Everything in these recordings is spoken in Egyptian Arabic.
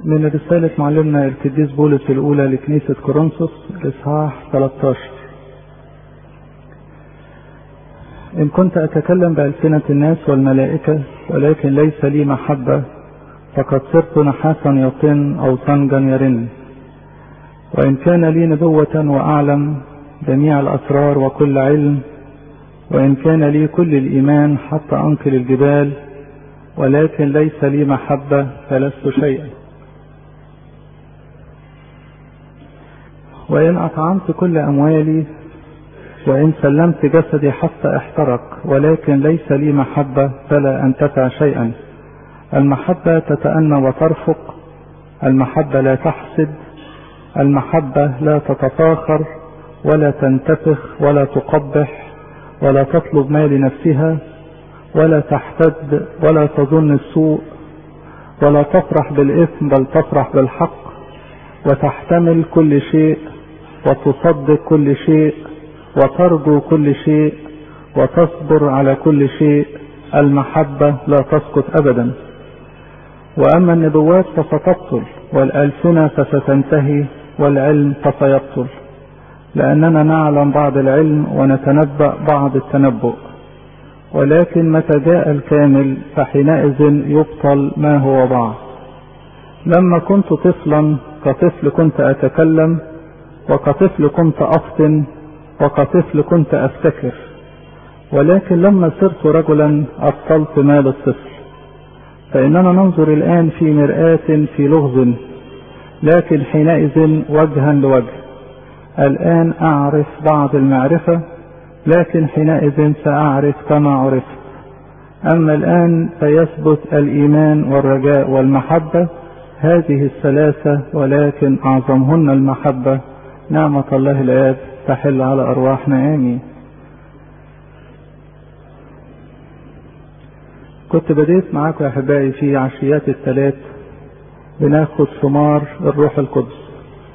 من رسالة معلمنا القديس بولس الأولى لكنيسة كورنثوس إصحاح 13 إن كنت أتكلم بألسنة الناس والملائكة ولكن ليس لي محبة فقد صرت نحاسا يطن أو صنجا يرن وإن كان لي نبوة وأعلم جميع الأسرار وكل علم وإن كان لي كل الإيمان حتى أنقل الجبال ولكن ليس لي محبة فلست شيئا وإن أطعمت كل أموالي وإن سلمت جسدي حتى احترق ولكن ليس لي محبة فلا أنتفع شيئا المحبة تتأنى وترفق المحبة لا تحسد المحبة لا تتفاخر ولا تنتفخ ولا تقبح ولا تطلب ما لنفسها ولا تحتد ولا تظن السوء ولا تفرح بالإثم بل تفرح بالحق وتحتمل كل شيء وتصدق كل شيء وترجو كل شيء وتصبر على كل شيء المحبة لا تسقط أبدا وأما النبوات فستبطل والألسنة فستنتهي والعلم فسيبطل لأننا نعلم بعض العلم ونتنبأ بعض التنبؤ ولكن متى جاء الكامل فحينئذ يبطل ما هو بعض لما كنت طفلا كطفل كنت أتكلم وكطفل كنت أفطن وكطفل كنت أفتكر ولكن لما صرت رجلا أبطلت مال الطفل فإننا ننظر الآن في مرآة في لغز لكن حينئذ وجها لوجه الآن أعرف بعض المعرفة لكن حينئذ سأعرف كما عرفت أما الآن فيثبت الإيمان والرجاء والمحبة هذه الثلاثة ولكن أعظمهن المحبة نعمة الله الآب تحل على أرواحنا آمين كنت بديت معاكم يا أحبائي في عشيات الثلاث بناخد ثمار الروح القدس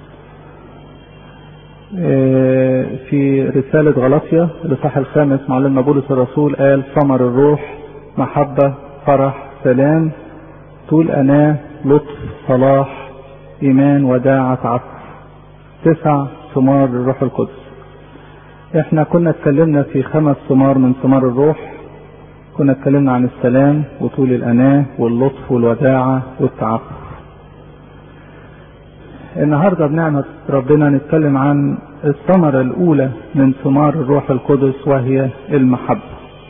في رسالة غلطية الإصحاح الخامس معلمنا بولس الرسول قال ثمر الروح محبة فرح سلام طول أناة لطف صلاح إيمان وداعة عفو تسع ثمار الروح القدس احنا كنا اتكلمنا في خمس ثمار من ثمار الروح كنا اتكلمنا عن السلام وطول الأناة واللطف والوداعة والتعفف النهاردة بنعمة ربنا نتكلم عن الثمرة الأولى من ثمار الروح القدس وهي المحبة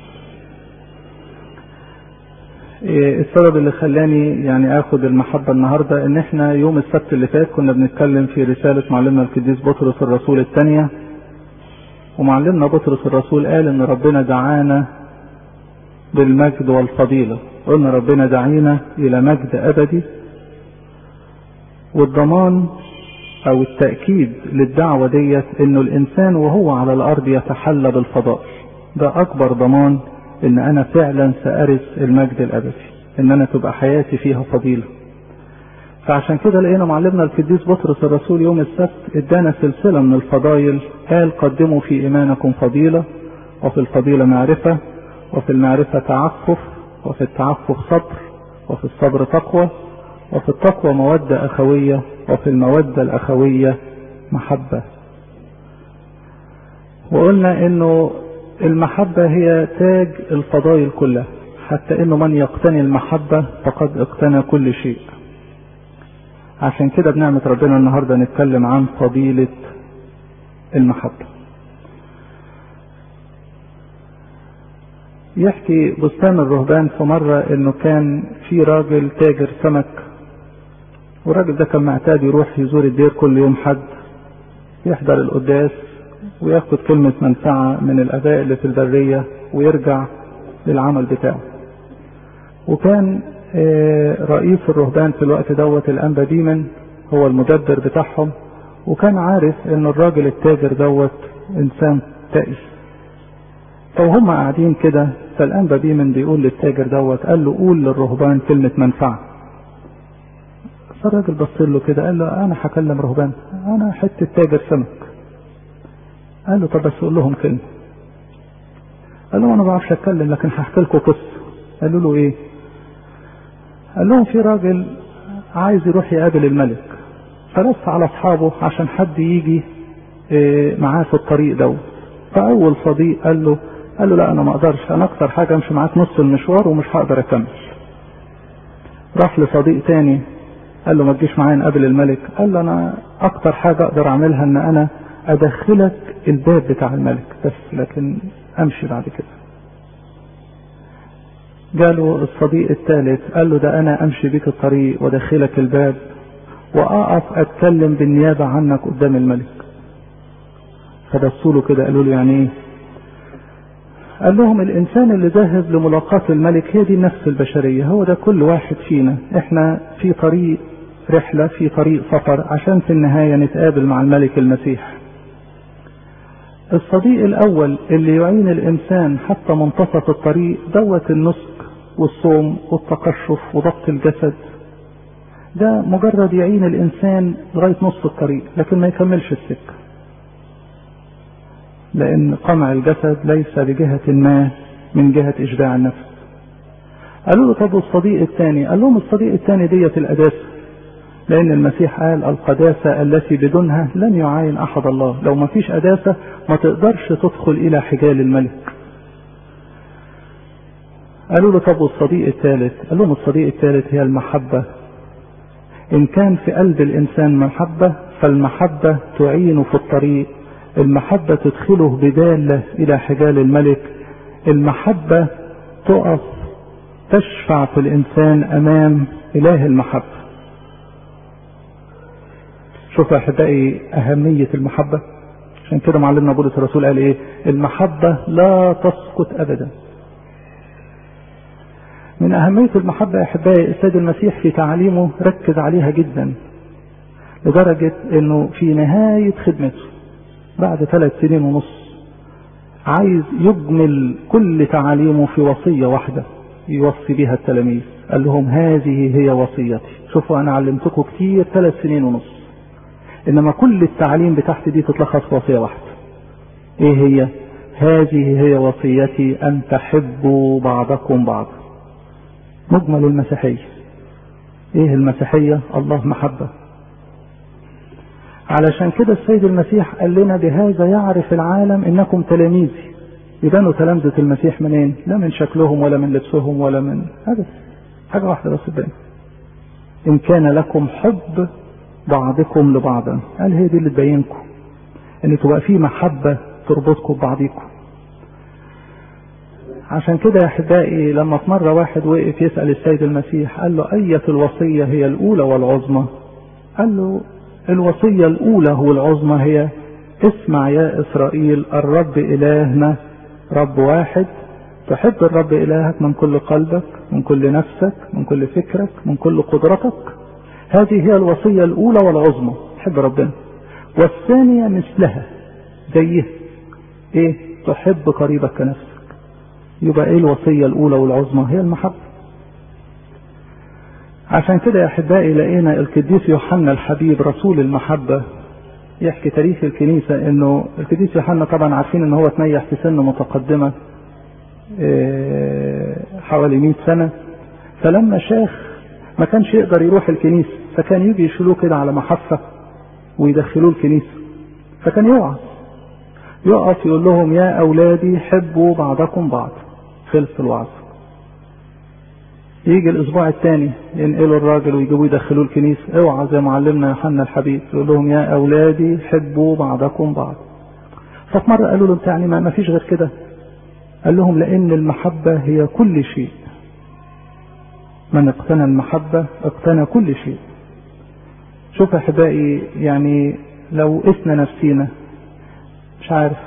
السبب اللي خلاني يعني اخد المحبة النهاردة ان احنا يوم السبت اللي فات كنا بنتكلم في رسالة معلمنا القديس بطرس الرسول الثانية ومعلمنا بطرس الرسول قال ان ربنا دعانا بالمجد والفضيلة قلنا ربنا دعينا الى مجد ابدي والضمان او التأكيد للدعوة ديت انه الانسان وهو على الارض يتحلى بالفضائل ده اكبر ضمان ان انا فعلا سأرث المجد الابدي ان انا تبقى حياتي فيها فضيلة فعشان كده لقينا معلمنا القديس بطرس الرسول يوم السبت ادانا سلسلة من الفضائل قال قدموا في ايمانكم فضيلة وفي الفضيلة معرفة وفي المعرفة تعفف وفي التعفف صبر وفي الصبر تقوى وفي التقوى مودة أخوية وفي المودة الأخوية محبة وقلنا انه المحبة هي تاج الفضائل كلها حتى انه من يقتني المحبة فقد اقتنى كل شيء عشان كده بنعمة ربنا النهاردة نتكلم عن فضيلة المحبة يحكي بستان الرهبان في مرة انه كان في راجل تاجر سمك والراجل ده كان معتاد يروح يزور الدير كل يوم حد يحضر القداس وياخد كلمة منفعة من الآباء اللي في البرية ويرجع للعمل بتاعه وكان رئيس الرهبان في الوقت دوت الأنبا ديمن هو المدبر بتاعهم وكان عارف ان الراجل التاجر دوت انسان تقي فهم قاعدين كده فالأنبا ديمن بيقول للتاجر دوت قال له قول للرهبان كلمة منفعة فالراجل بص له كده قال له انا هكلم رهبان انا حته تاجر سمك قال له طب بس قول لهم كلمه قال له انا ما بعرفش اتكلم لكن هحكي لكم قصه قالوا له ايه قال لهم في راجل عايز يروح يقابل الملك فلف على اصحابه عشان حد يجي معاه في الطريق ده فاول صديق قال له قال له لا انا ما اقدرش انا اكتر حاجه امشي معاك نص المشوار ومش هقدر اكمل راح لصديق تاني قال له ما تجيش معايا نقابل الملك قال له انا اكتر حاجه اقدر اعملها ان انا ادخلك الباب بتاع الملك بس لكن امشي بعد كده جاله الصديق الثالث قال له ده انا امشي بيك الطريق وادخلك الباب واقف اتكلم بالنيابه عنك قدام الملك فبصوا له كده قالوا له يعني ايه قال لهم الانسان اللي ذاهب لملاقاة الملك هي دي النفس البشرية هو ده كل واحد فينا احنا في طريق رحلة في طريق سفر عشان في النهاية نتقابل مع الملك المسيح الصديق الاول اللي يعين الانسان حتى منتصف الطريق دوت النسك والصوم والتقشف وضبط الجسد ده مجرد يعين الانسان لغاية نص الطريق لكن ما يكملش السكة لأن قمع الجسد ليس بجهة ما من جهة إشباع النفس قالوا له طب الصديق الثاني قال لهم الصديق الثاني ديت القداسة لأن المسيح قال القداسة التي بدونها لن يعاين أحد الله لو ما فيش قداسة ما تقدرش تدخل إلى حجال الملك قالوا له طب والصديق الثالث قال لهم الصديق الثالث هي المحبة إن كان في قلب الإنسان محبة فالمحبة تعينه في الطريق المحبة تدخله بدالة إلى حجال الملك المحبة تقف تشفع في الإنسان أمام إله المحبة شوف يا أحبائي أهمية المحبة عشان كده معلمنا بولس الرسول قال إيه المحبة لا تسقط أبدا من أهمية المحبة يا أحبائي السيد المسيح في تعاليمه ركز عليها جدا لدرجة أنه في نهاية خدمته بعد ثلاث سنين ونص عايز يجمل كل تعاليمه في وصية واحدة يوصي بها التلاميذ قال لهم هذه هي وصيتي شوفوا أنا علمتكم كتير ثلاث سنين ونص إنما كل التعليم بتاعتي دي تتلخص في وصية واحدة إيه هي هذه هي وصيتي أن تحبوا بعضكم بعضا مجمل المسيحية إيه المسيحية الله محبة علشان كده السيد المسيح قال لنا بهذا يعرف العالم انكم تلاميذي يبانوا تلامذة المسيح منين؟ لا من شكلهم ولا من لبسهم ولا من هذا حاجة واحدة بس تبان إن كان لكم حب بعضكم لبعضا قال هي دي اللي تبينكم إن تبقى في محبة تربطكم ببعضكم عشان كده يا أحبائي لما في مرة واحد وقف يسأل السيد المسيح قال له أية الوصية هي الأولى والعظمى؟ قال له الوصية الأولى والعظمى هي اسمع يا إسرائيل الرب إلهنا رب واحد تحب الرب إلهك من كل قلبك من كل نفسك من كل فكرك من كل قدرتك هذه هي الوصية الأولى والعظمى تحب ربنا والثانية مثلها زيه إيه تحب قريبك كنفسك يبقى إيه الوصية الأولى والعظمى هي المحبة عشان كده يا احبائي لقينا القديس يوحنا الحبيب رسول المحبه يحكي تاريخ الكنيسه انه القديس يوحنا طبعا عارفين ان هو تنيح في سن متقدمه حوالي 100 سنه فلما شاخ ما كانش يقدر يروح الكنيسه فكان يجي يشيلوه كده على محفه ويدخلوه الكنيسه فكان يوعظ يقف يقول لهم يا اولادي حبوا بعضكم بعض خلص الوعظ يجي الاسبوع الثاني ينقلوا الراجل ويجيبوه يدخلوه الكنيسه اوعى زي معلمنا يوحنا الحبيب يقول لهم يا اولادي حبوا بعضكم بعض ففي مره قالوا له انت يعني ما فيش غير كده قال لهم لان المحبه هي كل شيء من اقتنى المحبه اقتنى كل شيء شوف يا احبائي يعني لو قسنا نفسينا مش عارف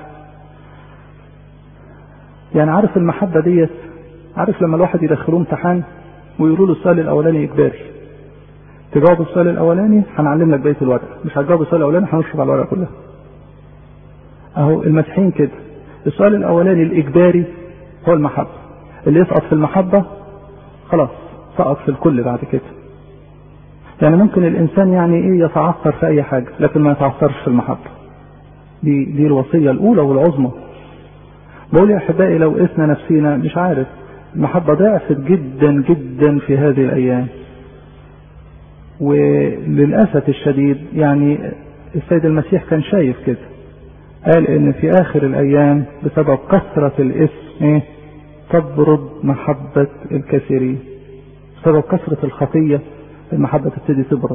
يعني عارف المحبه ديت عارف لما الواحد يدخلوه امتحان ويقولوا له السؤال الاولاني اجباري تجاوب السؤال الاولاني هنعلم لك بقيه الورقه مش هتجاوب السؤال الاولاني هنشرب على الورقه كلها اهو المسيحيين كده السؤال الاولاني الاجباري هو المحبه اللي يسقط في المحبه خلاص سقط في الكل بعد كده يعني ممكن الانسان يعني ايه يتعثر في اي حاجه لكن ما يتعثرش في المحبه دي دي الوصيه الاولى والعظمى بقول يا احبائي لو قسنا نفسينا مش عارف المحبة ضعفت جدا جدا في هذه الأيام وللأسف الشديد يعني السيد المسيح كان شايف كده قال ان في اخر الايام بسبب كثرة الاسم ايه تبرد محبة الكثيرين بسبب كثرة الخطية المحبة تبتدي تبرد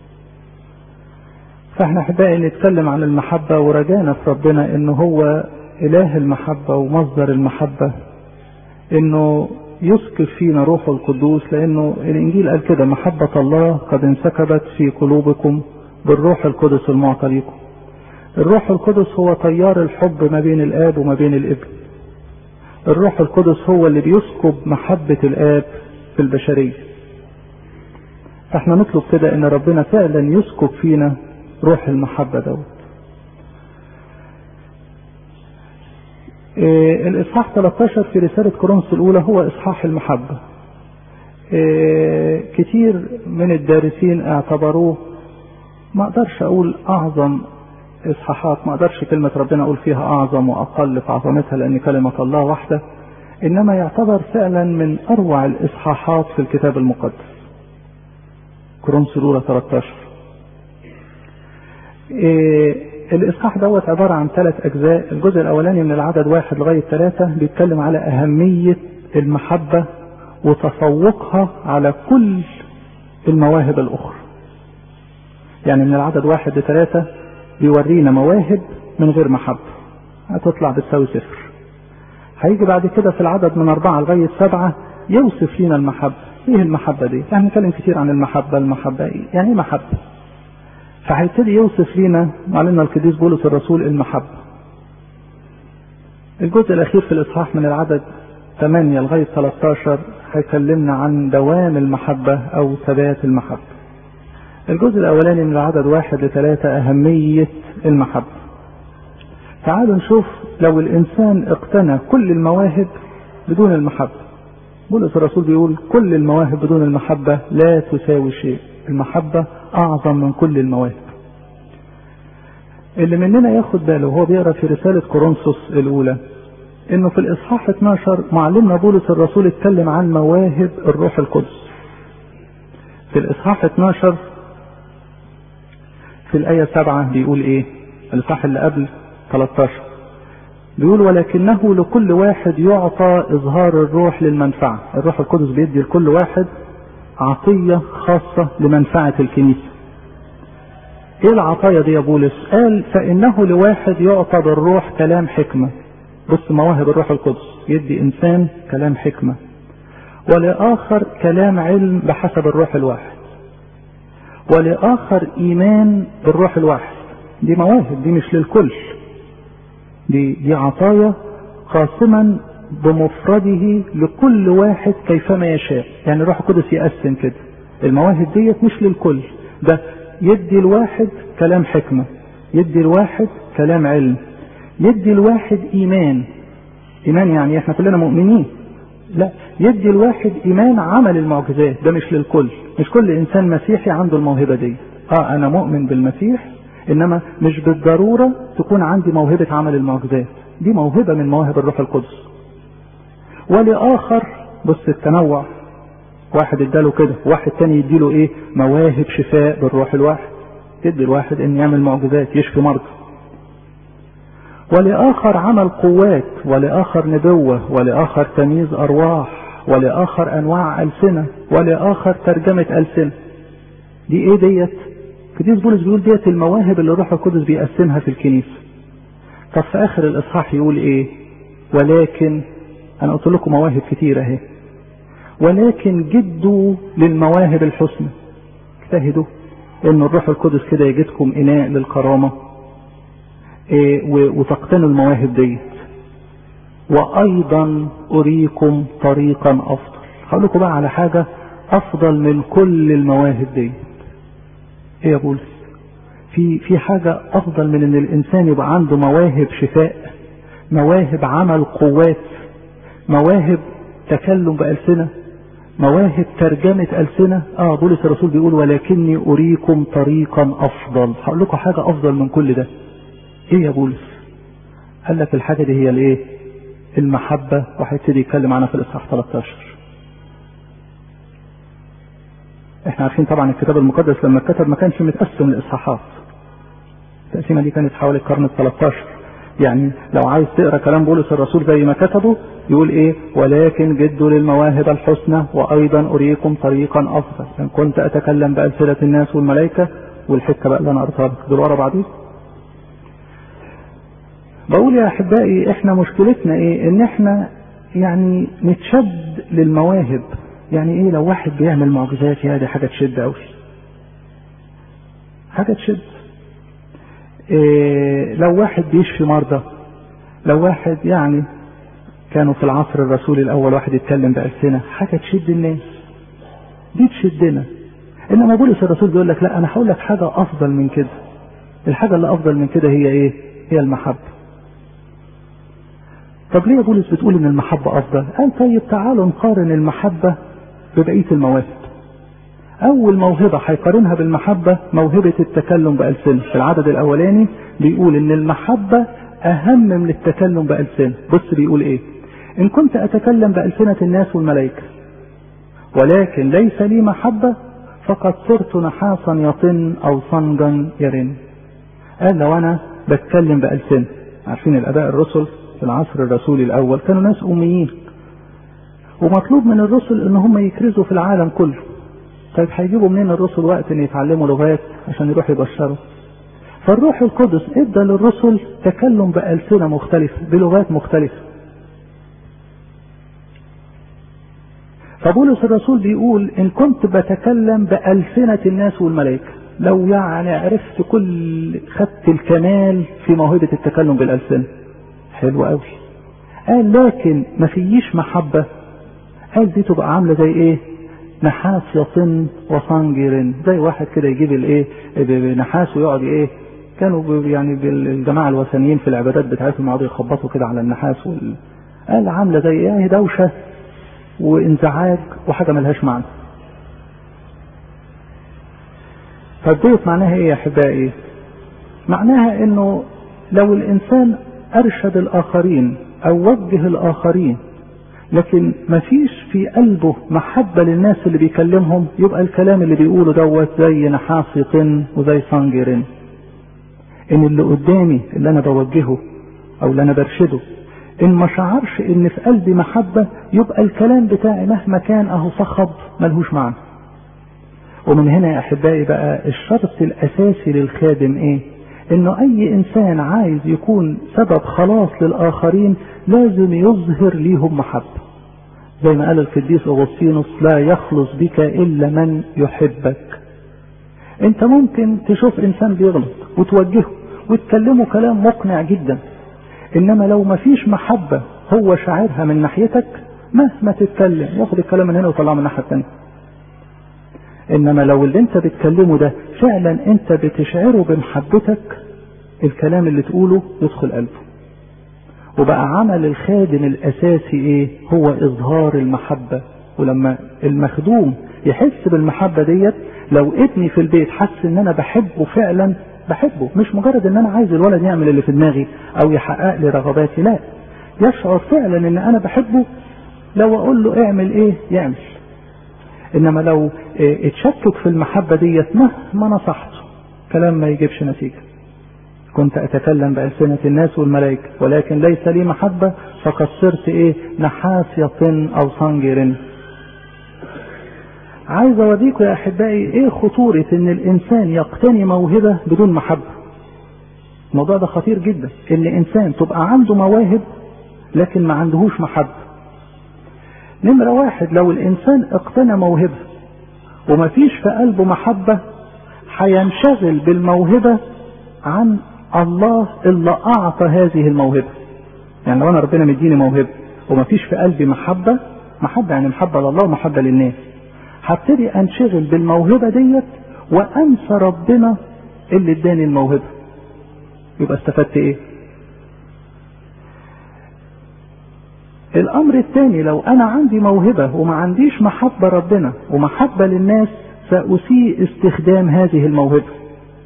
فاحنا احبائي نتكلم عن المحبة ورجانا في ربنا انه هو اله المحبة ومصدر المحبة انه يسكب فينا روحه القدوس لانه الانجيل قال كده محبة الله قد انسكبت في قلوبكم بالروح القدس المعطى لكم الروح القدس هو طيار الحب ما بين الاب وما بين الابن الروح القدس هو اللي بيسكب محبة الاب في البشرية فاحنا نطلب كده ان ربنا فعلا يسكب فينا روح المحبة دوت إيه الاصحاح 13 في رسالة كورنثوس الاولى هو اصحاح المحبة إيه كتير من الدارسين اعتبروه ما اقدرش اقول اعظم اصحاحات ما اقدرش كلمة ربنا اقول فيها اعظم واقل في عظمتها لان كلمة الله واحدة انما يعتبر فعلا من اروع الاصحاحات في الكتاب المقدس كورنثوس الاولى 13 إيه الاصحاح دوت عبارة عن ثلاث اجزاء الجزء الاولاني من العدد واحد لغاية ثلاثة بيتكلم على اهمية المحبة وتفوقها على كل المواهب الاخرى يعني من العدد واحد لثلاثة بيورينا مواهب من غير محبة هتطلع بتساوي صفر هيجي بعد كده في العدد من أربعة لغاية سبعة يوصف لنا المحبة ايه المحبة دي يعني نتكلم كتير عن المحبة المحبة إيه؟ يعني ايه محبة فهيبتدي يوصف لنا معلمنا القديس بولس الرسول المحبة الجزء الأخير في الإصحاح من العدد 8 لغاية 13 هيكلمنا عن دوام المحبة أو ثبات المحبة الجزء الأولاني من العدد واحد لثلاثة أهمية المحبة تعالوا نشوف لو الإنسان اقتنى كل المواهب بدون المحبة بولس الرسول بيقول كل المواهب بدون المحبة لا تساوي شيء المحبة أعظم من كل المواهب اللي مننا ياخد باله وهو بيقرا في رسالة كورنثوس الأولى إنه في الإصحاح 12 معلمنا بولس الرسول اتكلم عن مواهب الروح القدس في الإصحاح 12 في الآية 7 بيقول إيه؟ الإصحاح اللي قبل 13 بيقول ولكنه لكل واحد يعطى إظهار الروح للمنفعة الروح القدس بيدي لكل واحد عطية خاصة لمنفعة الكنيسة ايه العطايا دي يا بولس قال فانه لواحد يعطى بالروح كلام حكمة بص مواهب الروح القدس يدي انسان كلام حكمة ولآخر كلام علم بحسب الروح الواحد ولآخر إيمان بالروح الواحد دي مواهب دي مش للكل دي دي عطايا قاسما بمفرده لكل واحد كيفما يشاء يعني الروح القدس يقسم كده المواهب ديت مش للكل ده يدي الواحد كلام حكمة يدي الواحد كلام علم يدي الواحد إيمان إيمان يعني احنا كلنا مؤمنين لا يدي الواحد إيمان عمل المعجزات ده مش للكل مش كل إنسان مسيحي عنده الموهبة دي اه أنا مؤمن بالمسيح إنما مش بالضرورة تكون عندي موهبة عمل المعجزات دي موهبة من مواهب الروح القدس ولآخر بص التنوع واحد اداله كده واحد تاني يديله ايه مواهب شفاء بالروح الواحد تدي الواحد ان يعمل معجزات يشفي مرضى ولآخر عمل قوات ولآخر نبوة ولآخر تمييز أرواح ولآخر أنواع ألسنة ولآخر ترجمة ألسنة دي إيه ديت؟ قديس بولس بيقول ديت المواهب اللي الروح القدس بيقسمها في الكنيسة طب في آخر الإصحاح يقول إيه؟ ولكن أنا قلت لكم مواهب كتيرة أهي ولكن جدوا للمواهب الحسنى اجتهدوا ان الروح القدس كده يجدكم اناء للكرامه إيه وتقتنوا المواهب ديت وايضا اريكم طريقا افضل هقول لكم بقى على حاجه افضل من كل المواهب ديت ايه يا بولس في في حاجه افضل من ان الانسان يبقى عنده مواهب شفاء مواهب عمل قوات مواهب تكلم بألسنة مواهب ترجمة ألسنة اه بولس الرسول بيقول ولكني أريكم طريقا أفضل هقول لكم حاجة أفضل من كل ده إيه يا بولس قال لك الحاجة دي هي الإيه المحبة وهيبتدي يتكلم عنها في الإصحاح 13 احنا عارفين طبعا الكتاب المقدس لما اتكتب ما كانش متقسم لاصحاحات التقسيمه دي كانت حوالي القرن ال 13 يعني لو عايز تقرا كلام بولس الرسول زي ما كتبه يقول ايه ولكن جدوا للمواهب الحسنى وايضا اريكم طريقا افضل ان كنت اتكلم بالسنه الناس والملائكه والحته بقى اللي انا قريتها دول ورا بعضيه بقول يا احبائي احنا مشكلتنا ايه ان احنا يعني نتشد للمواهب يعني ايه لو واحد بيعمل معجزات يا دي حاجه تشد قوي حاجه تشد إيه لو واحد بيشفي مرضى لو واحد يعني كانوا في العصر الرسولي الاول واحد يتكلم بألسنة حاجة تشد الناس دي تشدنا انما بولس الرسول بيقول لك لا انا هقول لك حاجة افضل من كده الحاجة اللي افضل من كده هي ايه هي المحبة طب ليه بولس بتقول ان المحبة افضل قال طيب تعالوا نقارن المحبة ببقية المواهب أول موهبة هيقارنها بالمحبة موهبة التكلم بألسنة في العدد الأولاني بيقول إن المحبة أهم من التكلم بألسنة بص بيقول إيه إن كنت أتكلم بألسنة الناس والملائكة ولكن ليس لي محبة فقد صرت نحاسا يطن أو صنجا يرن قال لو أنا بتكلم بألسنة عارفين الآباء الرسل في العصر الرسولي الأول كانوا ناس أميين ومطلوب من الرسل إن هم يكرزوا في العالم كله طيب هيجيبوا منين الرسل وقت ان يتعلموا لغات عشان يروحوا يبشروا فالروح القدس ادى للرسل تكلم بألسنة مختلفة بلغات مختلفة فبولس الرسول بيقول ان كنت بتكلم بألسنة الناس والملائكة لو يعني عرفت كل خدت الكمال في موهبة التكلم بالألسنة حلو قوي قال لكن ما فيش محبة قال دي تبقى عاملة زي ايه نحاس يطن وصنجر زي واحد كده يجيب الايه نحاس ويقعد ايه كانوا يعني الجماعه الوثنيين في العبادات بتاعتهم يقعدوا يخبطوا كده على النحاس وال... قال عامله زي ايه دوشه وانزعاج وحاجه ملهاش معنى طب ديت معناها ايه يا احبائي معناها انه لو الانسان ارشد الاخرين او وجه الاخرين لكن ما فيش في قلبه محبة للناس اللي بيكلمهم يبقى الكلام اللي بيقوله دوت زي نحاس يطن وزي صنجر ان اللي قدامي اللي انا بوجهه او اللي انا برشده ان ما شعرش ان في قلبي محبة يبقى الكلام بتاعي مهما كان اهو صخب ملهوش معنى ومن هنا يا احبائي بقى الشرط الاساسي للخادم ايه انه اي انسان عايز يكون سبب خلاص للاخرين لازم يظهر ليهم محبة زي ما قال القديس اغسطينوس لا يخلص بك الا من يحبك انت ممكن تشوف انسان بيغلط وتوجهه وتكلمه كلام مقنع جدا انما لو ما فيش محبة هو شاعرها من ناحيتك مهما تتكلم ياخد الكلام من هنا ويطلعه من الناحية التانية انما لو اللي انت بتكلمه ده فعلا انت بتشعره بمحبتك الكلام اللي تقوله يدخل قلبه وبقى عمل الخادم الاساسي ايه هو اظهار المحبة ولما المخدوم يحس بالمحبة ديت لو ابني في البيت حس ان انا بحبه فعلا بحبه مش مجرد ان انا عايز الولد يعمل اللي في دماغي او يحقق لي رغباتي لا يشعر فعلا ان انا بحبه لو اقول له اعمل ايه يعمل انما لو اتشكك في المحبة ديت مهما نصحته كلام ما يجيبش نتيجة كنت اتكلم بألسنة الناس والملائكة ولكن ليس لي محبة فقد صرت ايه نحاس يطن او صنجر عايز اوريكم يا احبائي ايه خطورة ان الانسان يقتني موهبة بدون محبة الموضوع ده خطير جدا ان انسان تبقى عنده مواهب لكن ما عندهوش محبة نمرة واحد لو الانسان اقتنى موهبة وما فيش في قلبه محبة هينشغل بالموهبة عن الله اللي اعطى هذه الموهبة يعني لو انا ربنا مديني موهبة وما فيش في قلبي محبة محبة يعني محبة لله ومحبة للناس هبتدي انشغل بالموهبة ديت وانسى ربنا اللي اداني الموهبة يبقى استفدت ايه الامر الثاني لو انا عندي موهبة وما عنديش محبة ربنا ومحبة للناس سأسيء استخدام هذه الموهبة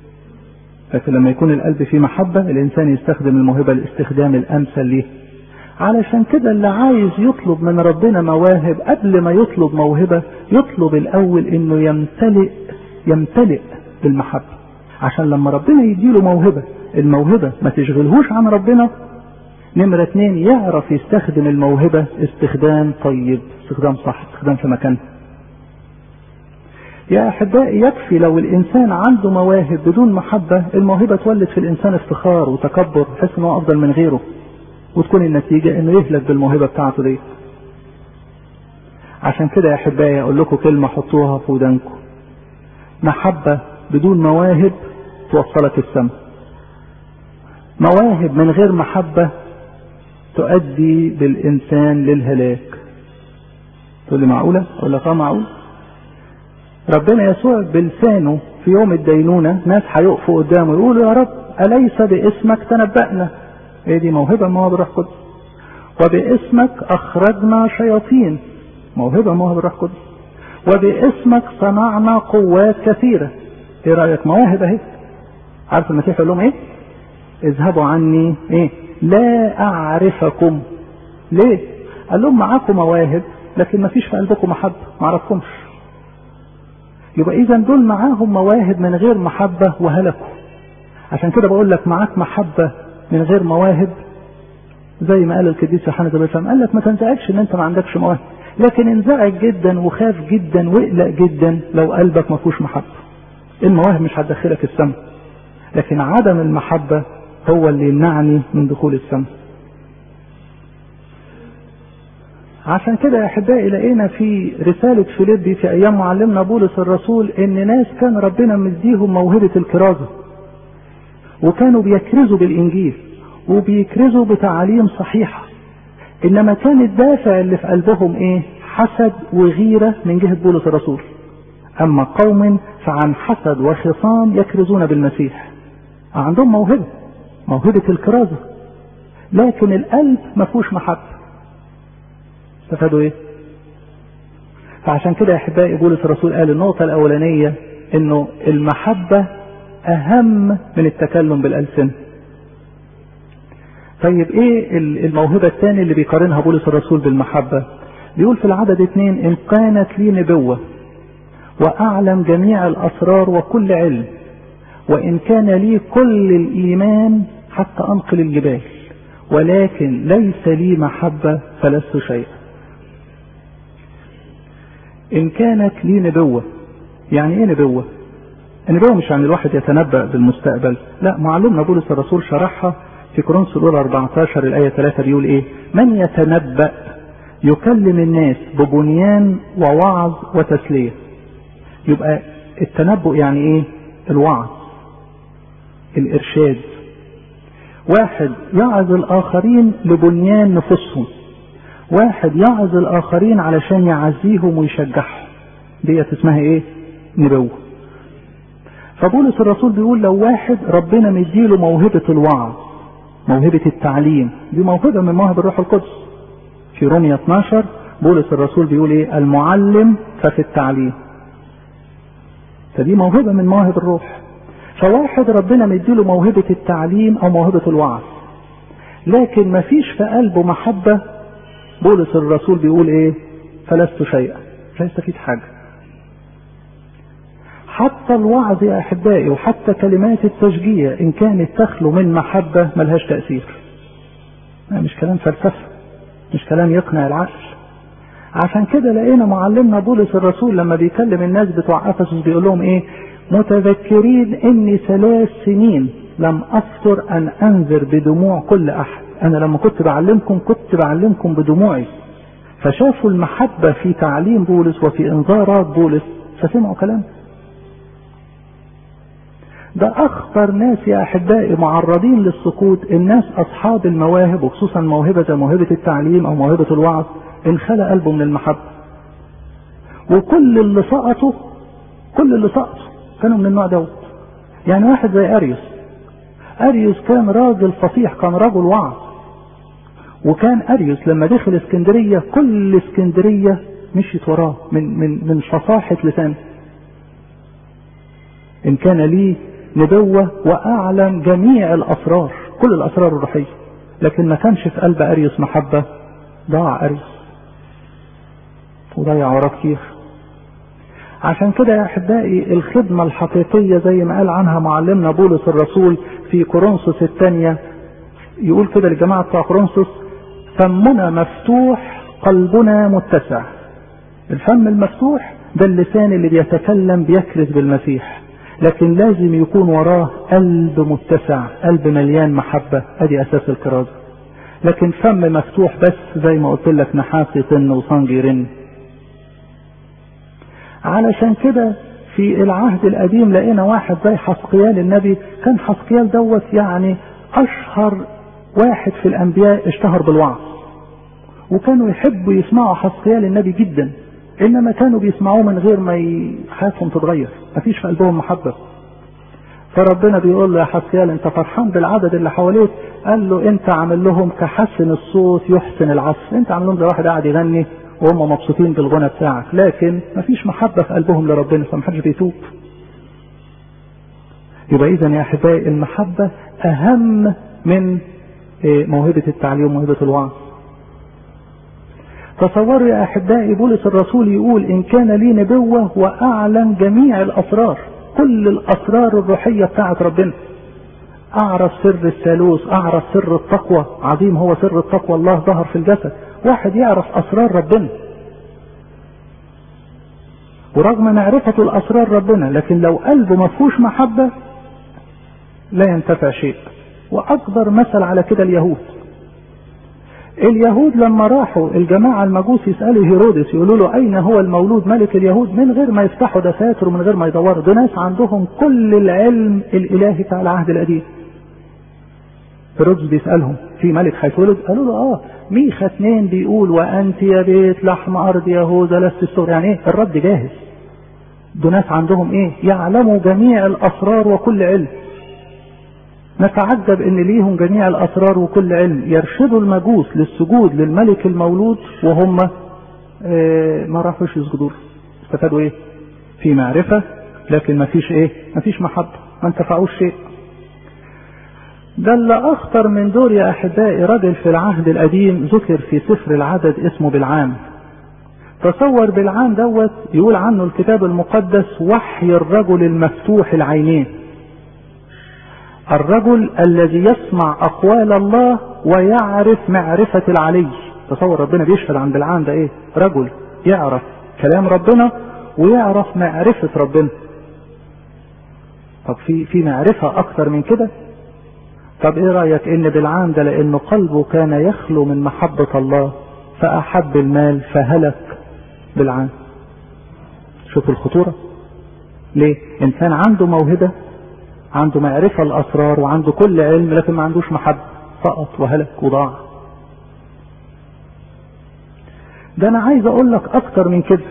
لكن لما يكون القلب فيه محبة الانسان يستخدم الموهبة الاستخدام الامثل ليه علشان كده اللي عايز يطلب من ربنا مواهب قبل ما يطلب موهبة يطلب الأول إنه يمتلئ يمتلئ بالمحبة عشان لما ربنا يديله موهبة الموهبة ما تشغلهوش عن ربنا نمرة اتنين يعرف يستخدم الموهبة استخدام طيب استخدام صح استخدام في مكانها يا أحبائي يكفي لو الإنسان عنده مواهب بدون محبة الموهبة تولد في الإنسان افتخار وتكبر يحس إنه أفضل من غيره وتكون النتيجة إنه يهلك بالموهبة بتاعته دي عشان كده يا أحبائي أقول لكم كلمة حطوها في ودانكم محبة بدون مواهب توصلك السماء مواهب من غير محبة تؤدي بالإنسان للهلاك تقول لي معقولة؟ أقول لك اه معقول ربنا يسوع بلسانه في يوم الدينونة ناس هيقفوا قدامه يقولوا يا رب أليس باسمك تنبأنا ايه دي موهبة موهبة الروح القدس وباسمك أخرجنا شياطين موهبة موهبة الروح القدس وباسمك صنعنا قوات كثيرة ايه رأيك مواهب اهي عارف المسيح يقول لهم ايه اذهبوا عني ايه لا اعرفكم ليه قال لهم معاكم مواهب لكن ما فيش في قلبكم محبة ما اعرفكمش يبقى اذا دول معاهم مواهب من غير محبة وهلكوا عشان كده بقول لك معاك محبة من غير مواهب زي ما قال القديس يوحنا بن قال لك ما تنزعجش ان انت ما عندكش مواهب لكن انزعج جدا وخاف جدا واقلق جدا لو قلبك ما فيهوش محبه المواهب مش هتدخلك السماء لكن عدم المحبة هو اللي يمنعني من دخول السماء عشان كده يا احبائي لقينا في رسالة فيليبي في ايام معلمنا بولس الرسول ان ناس كان ربنا مديهم موهبة الكرازة وكانوا بيكرزوا بالانجيل وبيكرزوا بتعاليم صحيحة انما كان الدافع اللي في قلبهم ايه حسد وغيرة من جهة بولس الرسول اما قوم فعن حسد وخصام يكرزون بالمسيح عندهم موهبة موهبة الكرازة لكن القلب ما فيهوش محبة استفادوا ايه فعشان كده يا احبائي بولس الرسول قال النقطة الاولانية انه المحبة اهم من التكلم بالالسنة طيب ايه الموهبة الثانية اللي بيقارنها بولس الرسول بالمحبة بيقول في العدد اثنين ان كانت لي نبوة واعلم جميع الاسرار وكل علم وان كان لي كل الايمان حتى انقل الجبال ولكن ليس لي محبة فلست شيئا ان كانت لي نبوة يعني ايه نبوة النبوة مش يعني الواحد يتنبأ بالمستقبل لا معلومنا بولس الرسول شرحها في كورنثوس الاولى 14 الايه 3 بيقول ايه من يتنبأ يكلم الناس ببنيان ووعظ وتسليه يبقى التنبؤ يعني ايه الوعظ الارشاد واحد يعظ الاخرين لبنيان نفوسهم واحد يعظ الاخرين علشان يعزيهم ويشجعهم ديت اسمها ايه نبوه فبولس الرسول بيقول لو واحد ربنا مديله موهبة الوعظ موهبة التعليم دي موهبة من مواهب الروح القدس في رومية 12 بولس الرسول بيقول ايه المعلم ففي التعليم فدي موهبة من مواهب الروح فواحد ربنا مديله موهبة التعليم او موهبة الوعظ لكن ما فيش في قلبه محبة بولس الرسول بيقول ايه فلست شيئا مش هيستفيد حاجة حتى الوعظ يا احبائي وحتى كلمات التشجيع ان كانت تخلو من محبة ملهاش تأثير مش كلام فلسفة مش كلام يقنع العقل عشان كده لقينا معلمنا بولس الرسول لما بيكلم الناس بتوع افسس بيقول لهم ايه متذكرين اني ثلاث سنين لم افتر ان انذر بدموع كل احد انا لما كنت بعلمكم كنت بعلمكم بدموعي فشافوا المحبة في تعليم بولس وفي انذارات بولس فسمعوا كلام ده اخطر ناس يا احبائي معرضين للسقوط الناس اصحاب المواهب وخصوصا موهبة زي موهبة التعليم او موهبة الوعظ انخلى قلبه من المحبة وكل اللي سقطوا كل اللي سقطوا كانوا من النوع دوت يعني واحد زي اريوس اريوس كان راجل فصيح كان رجل وعظ وكان اريوس لما دخل اسكندرية كل اسكندرية مشيت وراه من من من فصاحة لسانه ان كان لي نبوة واعلم جميع الاسرار كل الاسرار الروحية لكن ما كانش في قلب اريوس محبة ضاع اريوس وضيع وراه كتير عشان كده يا احبائي الخدمة الحقيقية زي ما قال عنها معلمنا بولس الرسول في كورنثوس الثانية يقول كده للجماعة بتوع كورنثوس فمنا مفتوح قلبنا متسع الفم المفتوح ده اللسان اللي بيتكلم بيكرز بالمسيح لكن لازم يكون وراه قلب متسع قلب مليان محبة ادي اساس الكرازة لكن فم مفتوح بس زي ما قلت لك نحاس يطن وصنج يرن علشان كده في العهد القديم لقينا واحد زي حسقيال النبي كان حسقيال دوت يعني اشهر واحد في الانبياء اشتهر بالوعظ وكانوا يحبوا يسمعوا حسقيال النبي جدا انما كانوا بيسمعوه من غير ما حياتهم تتغير مفيش في قلبهم محبه فربنا بيقول له يا حسقيال انت فرحان بالعدد اللي حواليك قال له انت عامل لهم كحسن الصوت يحسن العصف انت عامل لهم زي واحد قاعد يغني وهم مبسوطين بالغنى بتاعك لكن مفيش محبه في قلبهم لربنا فمحدش بيتوب يبقى اذا يا احبائي المحبه اهم من موهبه التعليم وموهبه الوعظ تصوروا يا احبائي بولس الرسول يقول ان كان لي نبوه واعلن جميع الاسرار كل الاسرار الروحيه بتاعت ربنا اعرف سر الثالوث اعرف سر التقوى عظيم هو سر التقوى الله ظهر في الجسد واحد يعرف اسرار ربنا ورغم معرفة الاسرار ربنا لكن لو قلبه ما فيهوش محبة لا ينتفع شيء واكبر مثل على كده اليهود اليهود لما راحوا الجماعة المجوس يسألوا هيرودس يقولوا له أين هو المولود ملك اليهود من غير ما يفتحوا دفاتر ومن غير ما يدوروا ده ناس عندهم كل العلم الإلهي بتاع العهد القديم هيرودس بيسألهم في ملك هيتولد قالوا له اه ميخا اتنين بيقول وأنت يا بيت لحم أرض يهوذا لست الصغر يعني ايه الرد جاهز دول ناس عندهم ايه يعلموا جميع الأسرار وكل علم نتعجب ان ليهم جميع الاسرار وكل علم يرشدوا المجوس للسجود للملك المولود وهم اه ما راحوش يسجدوا استفادوا ايه في معرفة لكن ما فيش ايه ما فيش محبة ما انتفعوش شيء ده اللي اخطر من دور يا احبائي رجل في العهد القديم ذكر في سفر العدد اسمه بالعام تصور بالعام دوت يقول عنه الكتاب المقدس وحي الرجل المفتوح العينين الرجل الذي يسمع اقوال الله ويعرف معرفة العلي تصور ربنا بيشهد عن بالعام ده ايه رجل يعرف كلام ربنا ويعرف معرفة ربنا طب في في معرفة اكتر من كده طب ايه رأيك ان بالعام ده لانه قلبه كان يخلو من محبة الله فاحب المال فهلك بالعام شوف الخطورة ليه انسان عنده موهبة عنده معرفة الأسرار وعنده كل علم لكن ما عندوش محبة سقط وهلك وضاع ده أنا عايز أقول لك أكتر من كده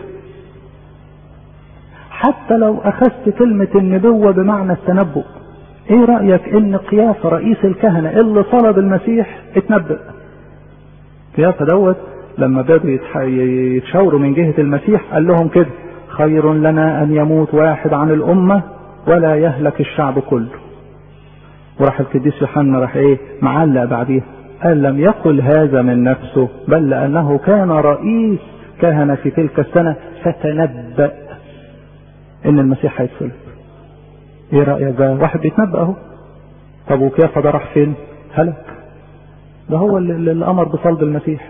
حتى لو أخذت كلمة النبوة بمعنى التنبؤ إيه رأيك إن قيافة رئيس الكهنة اللي صلب المسيح اتنبأ قيافة دوت لما بدوا يتشاوروا من جهة المسيح قال لهم كده خير لنا أن يموت واحد عن الأمة ولا يهلك الشعب كله وراح القديس يوحنا راح ايه معلق بعديها قال لم يقل هذا من نفسه بل لانه كان رئيس كهنه في تلك السنه فتنبأ ان المسيح هيتصلب ايه رايك ده واحد بيتنبأ اهو طب وكيف ده راح فين هلك ده هو اللي, اللي امر بصلب المسيح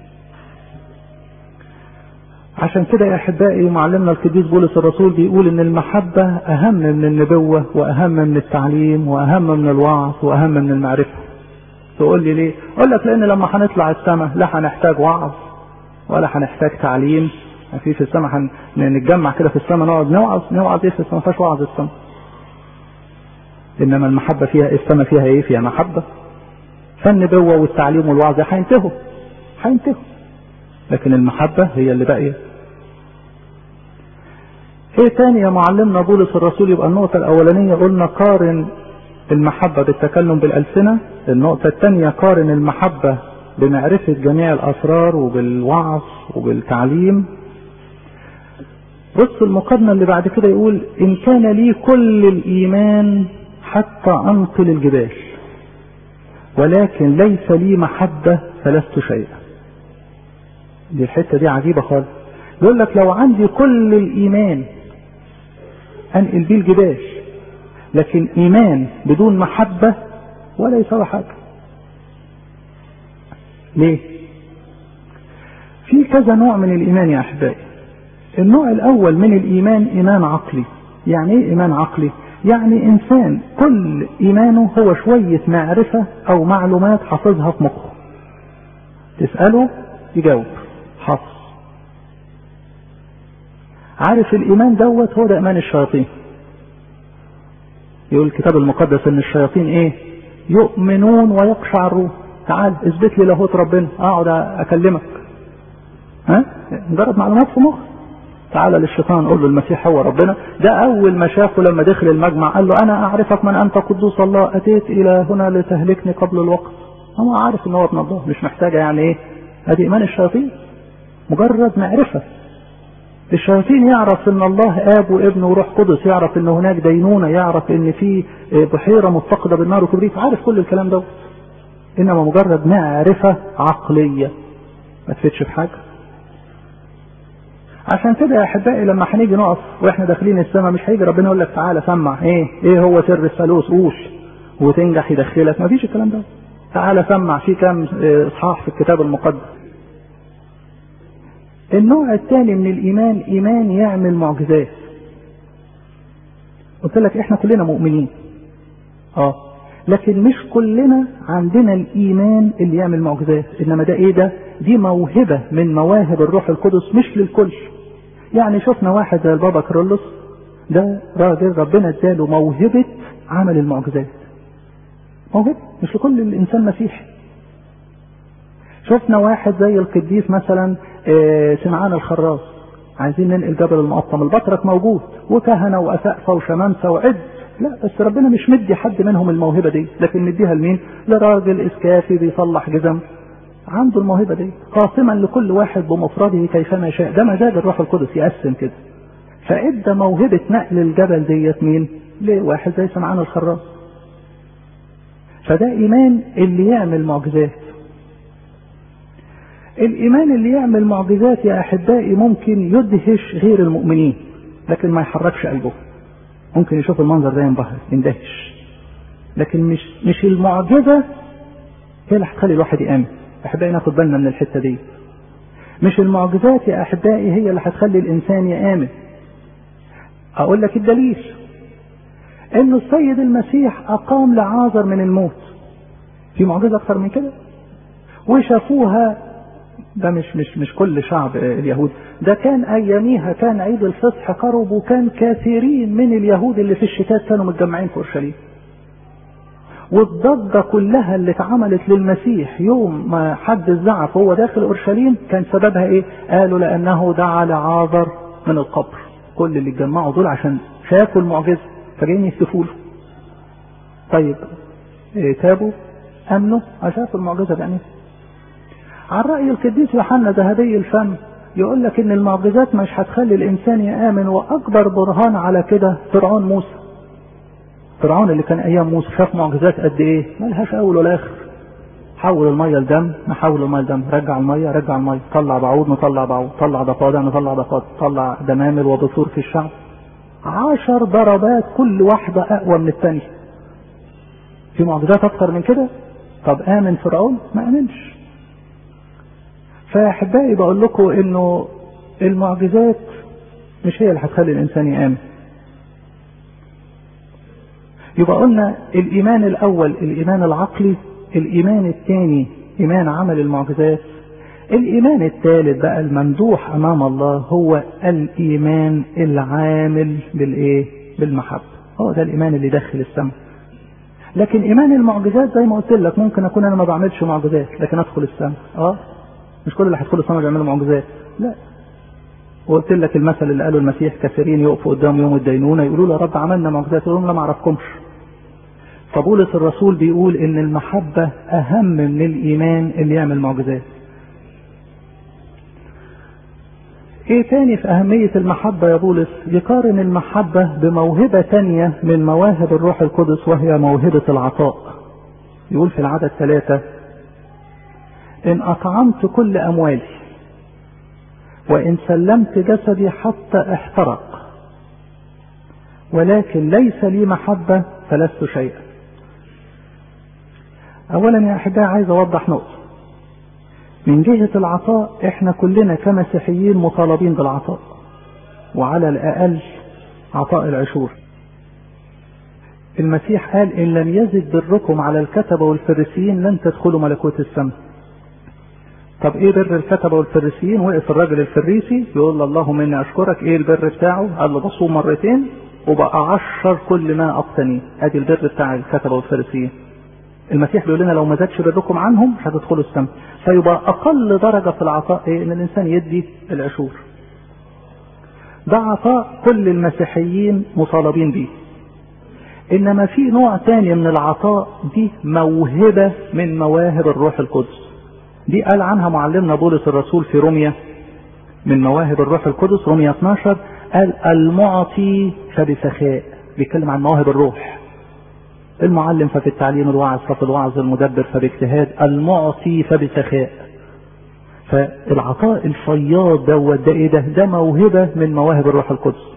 عشان كده يا احبائي معلمنا القديس بولس الرسول بيقول ان المحبه اهم من النبوه واهم من التعليم واهم من الوعظ واهم من المعرفه تقول لي ليه اقول لك لان لما هنطلع السماء لا هنحتاج وعظ ولا هنحتاج تعليم في في السماء هنتجمع كده في السماء نقعد نوعظ نوعظ ايه في السماء ما فيهاش وعظ السماء انما المحبه فيها السماء فيها ايه فيها محبه فالنبوه والتعليم والوعظ هينتهوا هينتهوا لكن المحبة هي اللي باقية ايه تاني يا معلمنا بولس الرسول يبقى النقطة الأولانية قلنا قارن المحبة بالتكلم بالألسنة النقطة الثانية قارن المحبة بمعرفة جميع الأسرار وبالوعظ وبالتعليم بص المقارنة اللي بعد كده يقول إن كان لي كل الإيمان حتى أنقل الجبال ولكن ليس لي محبة فلست شيئا دي الحتة دي عجيبة خالص يقول لك لو عندي كل الإيمان أنقل بيه الجبال لكن إيمان بدون محبة ولا يساوي حاجة ليه؟ في كذا نوع من الإيمان يا أحبائي النوع الأول من الإيمان إيمان عقلي يعني إيه إيمان عقلي؟ يعني إنسان كل إيمانه هو شوية معرفة أو معلومات حافظها في مخه تسأله يجاوب حافظ عارف الإيمان دوت هو ده إيمان الشياطين يقول الكتاب المقدس إن الشياطين إيه يؤمنون ويقشعرون تعال اثبت لي لاهوت ربنا اقعد اكلمك ها مجرد معلومات في مخ تعال للشيطان قول له المسيح هو ربنا ده اول ما شافه لما دخل المجمع قال له انا اعرفك من انت قدوس الله اتيت الى هنا لتهلكني قبل الوقت هو عارف ان هو ابن الله مش محتاجه يعني ايه ادي ايمان الشياطين مجرد معرفه الشياطين يعرف ان الله اب وابن وروح قدس يعرف ان هناك دينونه يعرف ان في بحيره مفتقده بالنار وكبريت عارف كل الكلام ده انما مجرد معرفه عقليه ما تفيدش في حاجه عشان كده يا احبائي لما هنيجي نقف واحنا داخلين السماء مش هيجي ربنا يقول لك تعالى سمع ايه ايه هو سر الثالوث قول وتنجح يدخلك ما فيش الكلام ده تعالى سمع في كام اصحاح في الكتاب المقدس النوع الثاني من الايمان ايمان يعمل معجزات قلت لك احنا كلنا مؤمنين اه لكن مش كلنا عندنا الايمان اللي يعمل معجزات انما ده ايه ده دي موهبة من مواهب الروح القدس مش للكل يعني شفنا واحد زي البابا كرولوس ده راجل ربنا اداله موهبة عمل المعجزات موهبة مش لكل الانسان مسيحي شفنا واحد زي القديس مثلا سمعان الخراس عايزين ننقل جبل المقطم البطرك موجود وكهنة وأسقفة وشمامسة وعد لا بس ربنا مش مدي حد منهم الموهبة دي لكن مديها لمين لراجل إسكافي بيصلح جزم عنده الموهبة دي قاسما لكل واحد بمفرده كيفما يشاء ده مزاج الروح القدس يقسم كده فادى موهبة نقل الجبل ديت مين لواحد زي سمعان الخراس فده إيمان اللي يعمل معجزات الإيمان اللي يعمل معجزات يا أحبائي ممكن يدهش غير المؤمنين لكن ما يحركش قلبه ممكن يشوف المنظر ده ينبهر يندهش لكن مش مش المعجزة هي اللي هتخلي الواحد يآمن أحبائي ناخد بالنا من الحتة دي مش المعجزات يا أحبائي هي اللي هتخلي الإنسان يآمن أقول لك الدليل إنه السيد المسيح أقام لعازر من الموت في معجزة أكثر من كده وشافوها ده مش مش مش كل شعب اليهود ده كان اياميها كان عيد الفصح قرب وكان كثيرين من اليهود اللي في الشتات كانوا متجمعين في اورشليم والضجة كلها اللي اتعملت للمسيح يوم ما حد الزعف وهو داخل اورشليم كان سببها ايه؟ قالوا لانه دعا لعازر من القبر كل اللي اتجمعوا دول عشان شافوا المعجزة فجايين يهتفوا له. طيب إيه تابوا امنوا شافوا المعجزة بعينيهم عن رأي القديس يوحنا ذهبي الفم يقول لك ان المعجزات مش هتخلي الانسان يامن واكبر برهان على كده فرعون موسى فرعون اللي كان ايام موسى شاف معجزات قد ايه ملهاش اول ولا اخر حول الميه لدم نحول الميه لدم رجع الميه رجع الميه طلع بعوض نطلع بعوض طلع ضفادع نطلع ضفادع طلع دمامل وبثور في الشعب عشر ضربات كل واحدة أقوى من الثانية في معجزات أكتر من كده طب آمن فرعون ما آمنش فاحبائي بقول لكم انه المعجزات مش هي اللي هتخلي الانسان يامن يبقى قلنا الايمان الاول الايمان العقلي الايمان الثاني ايمان عمل المعجزات الايمان الثالث بقى الممدوح امام الله هو الايمان العامل بالايه بالمحبه هو ده الايمان اللي داخل السماء لكن ايمان المعجزات زي ما قلت لك ممكن اكون انا ما بعملش معجزات لكن ادخل السماء اه مش كل اللي هيدخلوا السماء بيعملوا معجزات لا وقلت لك المثل اللي قاله المسيح كثيرين يقفوا قدام يوم الدينونه يقولوا له يا رب عملنا معجزات يقول لهم لا ما اعرفكمش فبولس الرسول بيقول ان المحبه اهم من الايمان اللي يعمل معجزات ايه تاني في اهمية المحبة يا بولس يقارن المحبة بموهبة تانية من مواهب الروح القدس وهي موهبة العطاء يقول في العدد ثلاثة إن أطعمت كل أموالي وإن سلمت جسدي حتى احترق ولكن ليس لي محبة فلست شيئا أولا يا أحبائي عايز أوضح نقطة من جهة العطاء احنا كلنا كمسيحيين مطالبين بالعطاء وعلى الأقل عطاء العشور المسيح قال إن لم يزد بركم على الكتبة والفريسيين لن تدخلوا ملكوت السماء طب ايه بر الكتبة والفريسيين وقف الراجل الفريسي يقول له اللهم اني اشكرك ايه البر بتاعه قال له بصوم مرتين وبقى عشر كل ما اقتني ادي البر بتاع الكتبة والفريسيين المسيح بيقول لنا لو ما زادش بركم عنهم مش هتدخلوا السماء فيبقى اقل درجة في العطاء ايه ان الانسان يدي العشور ده عطاء كل المسيحيين مطالبين بيه انما في نوع تاني من العطاء دي موهبة من مواهب الروح القدس دي قال عنها معلمنا بولس الرسول في روميا من مواهب الروح القدس روميا 12 قال المعطي فبسخاء بيتكلم عن مواهب الروح المعلم ففي التعليم الواعظ ففي الوعظ المدبر فباجتهاد المعطي فبسخاء فالعطاء الفياض دوت ده ايه ده ده موهبه من مواهب الروح القدس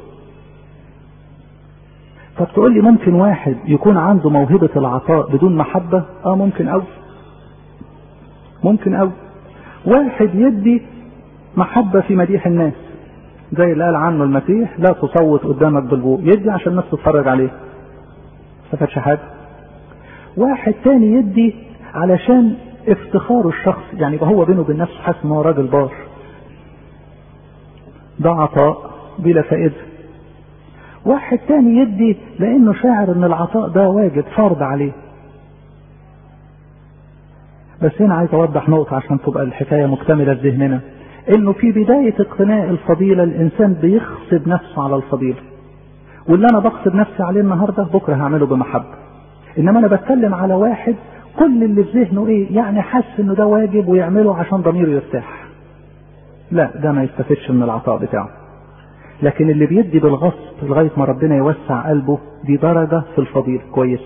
طب تقول لي ممكن واحد يكون عنده موهبه العطاء بدون محبه اه ممكن قوي ممكن قوي واحد يدي محبه في مديح الناس زي اللي قال عنه المسيح لا تصوت قدامك بالبوق يدي عشان الناس تتفرج عليه استفادش حاجه واحد تاني يدي علشان افتخاره الشخصي يعني يبقى هو بينه وبين نفسه حاسس ان هو راجل بار ده عطاء بلا فائده واحد تاني يدي لانه شاعر ان العطاء ده واجب فرض عليه بس هنا عايز اوضح نقطة عشان تبقى الحكاية مكتملة في ذهننا انه في بداية اقتناء الفضيلة الانسان بيغصب نفسه على الفضيلة واللي انا بغصب نفسي عليه النهاردة بكرة هعمله بمحبة انما انا بتكلم على واحد كل اللي في ذهنه ايه يعني حاسس انه ده واجب ويعمله عشان ضميره يرتاح لا ده ما يستفدش من العطاء بتاعه لكن اللي بيدي بالغصب لغاية ما ربنا يوسع قلبه دي درجة في الفضيلة كويسة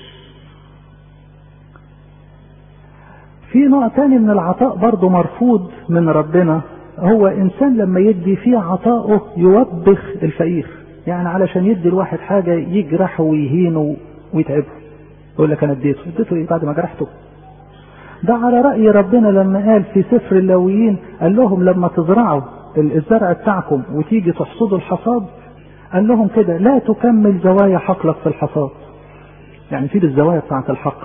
في نوع تاني من العطاء برضه مرفوض من ربنا هو انسان لما يدي في عطائه يوبخ الفقير يعني علشان يدي الواحد حاجة يجرحه ويهينه ويتعبه يقول لك انا اديته اديته ايه بعد ما جرحته ده على رأي ربنا لما قال في سفر اللاويين قال لهم لما تزرعوا الزرع بتاعكم وتيجي تحصدوا الحصاد قال لهم كده لا تكمل زوايا حقلك في الحصاد يعني سيب الزوايا بتاعت الحقل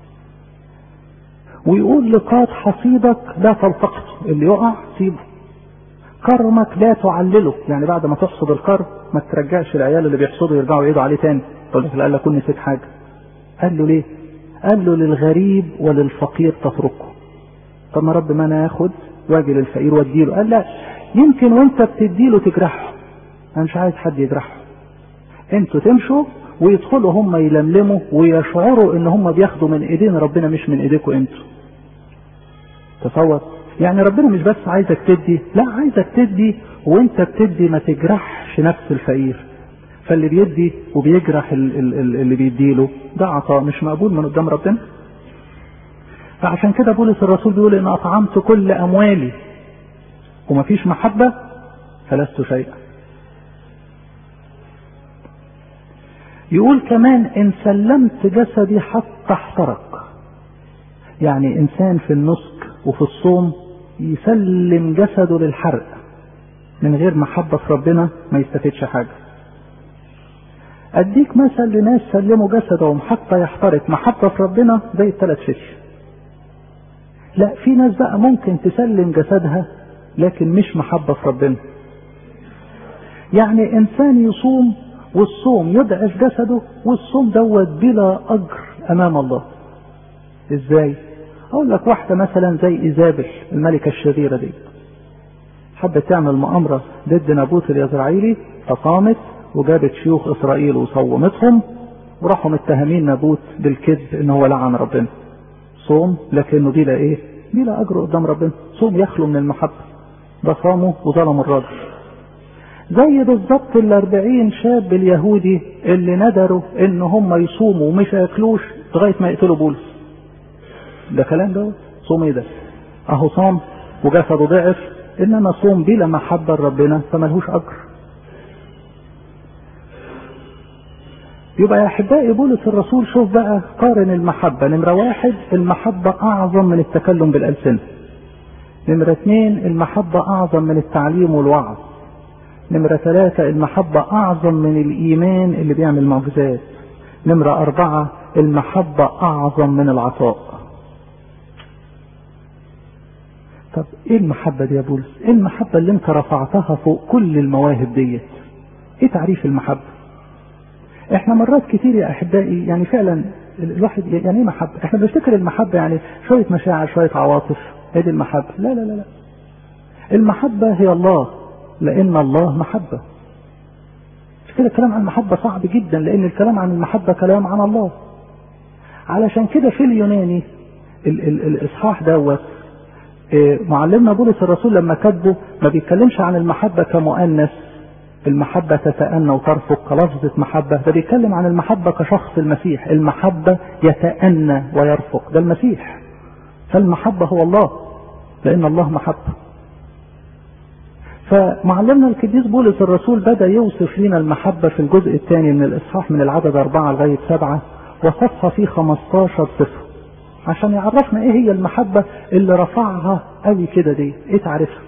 ويقول لقاط حصيدك لا تلتقطه اللي يقع سيبه كرمك لا تعلله يعني بعد ما تحصد الكرم ما ترجعش العيال اللي بيحصدوا يرجعوا يعيدوا عليه تاني تقول لك قال لك كنت نسيت حاجه قال له ليه قال له للغريب وللفقير تتركه طب ما رب ما انا اخد واجي للفقير واديله قال لا يمكن وانت بتديله تجرحه انا مش عايز حد يجرحه انتوا تمشوا ويدخلوا هم يلملموا ويشعروا ان هم بياخدوا من ايدين ربنا مش من ايديكم انتوا تصور يعني ربنا مش بس عايزك تدي لا عايزك تدي وانت بتدي ما تجرحش نفس الفقير فاللي بيدي وبيجرح اللي بيديله ده عطاء مش مقبول من قدام ربنا فعشان كده بولس الرسول بيقول ان اطعمت كل اموالي ومفيش محبه فلست شيئا يقول كمان ان سلمت جسدي حتى احترق يعني انسان في النسك وفي الصوم يسلم جسده للحرق من غير محبة في ربنا ما يستفيدش حاجة اديك مثل لناس سلموا جسدهم حتى يحترق محبة في ربنا زي الثلاث فتش لا في ناس بقى ممكن تسلم جسدها لكن مش محبة في ربنا يعني انسان يصوم والصوم يضعف جسده والصوم دوت بلا اجر امام الله ازاي اقول لك واحده مثلا زي ايزابل الملكه الشريره دي حبت تعمل مؤامره ضد نابوت اليزرعيلي فصامت وجابت شيوخ اسرائيل وصومتهم وراحوا متهمين نابوت بالكذب ان هو لعن ربنا صوم لكنه بلا ايه بلا اجر قدام ربنا صوم يخلو من المحبه ده صاموا وظلموا الراجل زي بالظبط الاربعين شاب اليهودي اللي ندروا ان هم يصوموا ومش ياكلوش لغايه ما يقتلوا بولس ده كلام ده صوم ايه ده اهو صام وجسده ضعف انما صوم بلا محبه لربنا فملهوش اجر يبقى يا احبائي بولس الرسول شوف بقى قارن المحبه نمره واحد المحبه اعظم من التكلم بالالسنه نمره اثنين المحبه اعظم من التعليم والوعظ نمره ثلاثه المحبه اعظم من الايمان اللي بيعمل معجزات نمره اربعه المحبه اعظم من العطاء طب ايه المحبه دي يا بولس ايه المحبه اللي انت رفعتها فوق كل المواهب ديت ايه تعريف المحبه احنا مرات كتير يا احبائي يعني فعلا الواحد يعني ايه محبه احنا بنفتكر المحبه يعني شويه مشاعر شويه عواطف هي دي المحبه لا لا لا لا المحبه هي الله لان الله محبه مش كده الكلام عن المحبه صعب جدا لان الكلام عن المحبه كلام عن الله علشان كده في اليوناني ال ال الاصحاح دوت معلمنا بولس الرسول لما كاتبه ما بيتكلمش عن المحبه كمؤنث المحبة تتأنى وترفق كلفظة محبة ده بيتكلم عن المحبة كشخص المسيح المحبة يتأنى ويرفق ده المسيح فالمحبة هو الله لأن الله محبة فمعلمنا القديس بولس الرسول بدأ يوصف لنا المحبة في الجزء الثاني من الإصحاح من العدد أربعة لغاية سبعة وصفها في 15 صفة عشان يعرفنا ايه هي المحبة اللي رفعها قوي كده دي ايه تعرفها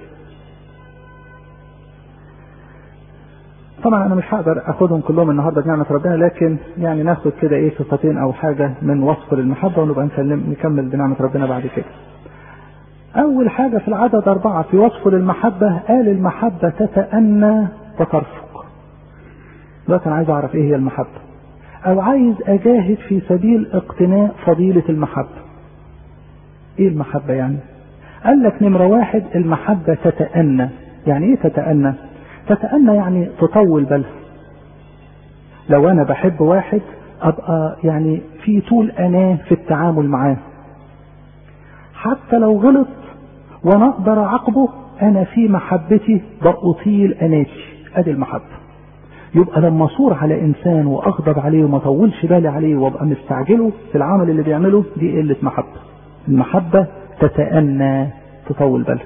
طبعا انا مش هقدر اخدهم كلهم النهارده بنعمه ربنا لكن يعني ناخد كده ايه صفتين او حاجه من وصف للمحبه ونبقى نكلم نكمل بنعمه ربنا بعد كده. اول حاجه في العدد اربعه في وصفه للمحبه قال المحبه تتأنى وترفق. دلوقتي انا عايز اعرف ايه هي المحبه. او عايز اجاهد في سبيل اقتناء فضيله المحبه. ايه المحبه يعني؟ قال لك نمره واحد المحبه تتأنى. يعني ايه تتأنى؟ تتأنى يعني تطول بالها لو أنا بحب واحد أبقى يعني في طول أناه في التعامل معاه حتى لو غلط وأنا أقدر أعاقبه أنا في محبتي بأطيل أناتي أدي المحبة يبقى لما أصور على إنسان وأغضب عليه وما أطولش بالي عليه وأبقى مستعجله في العمل اللي بيعمله دي قلة محبة المحبة تتأنى تطول بالها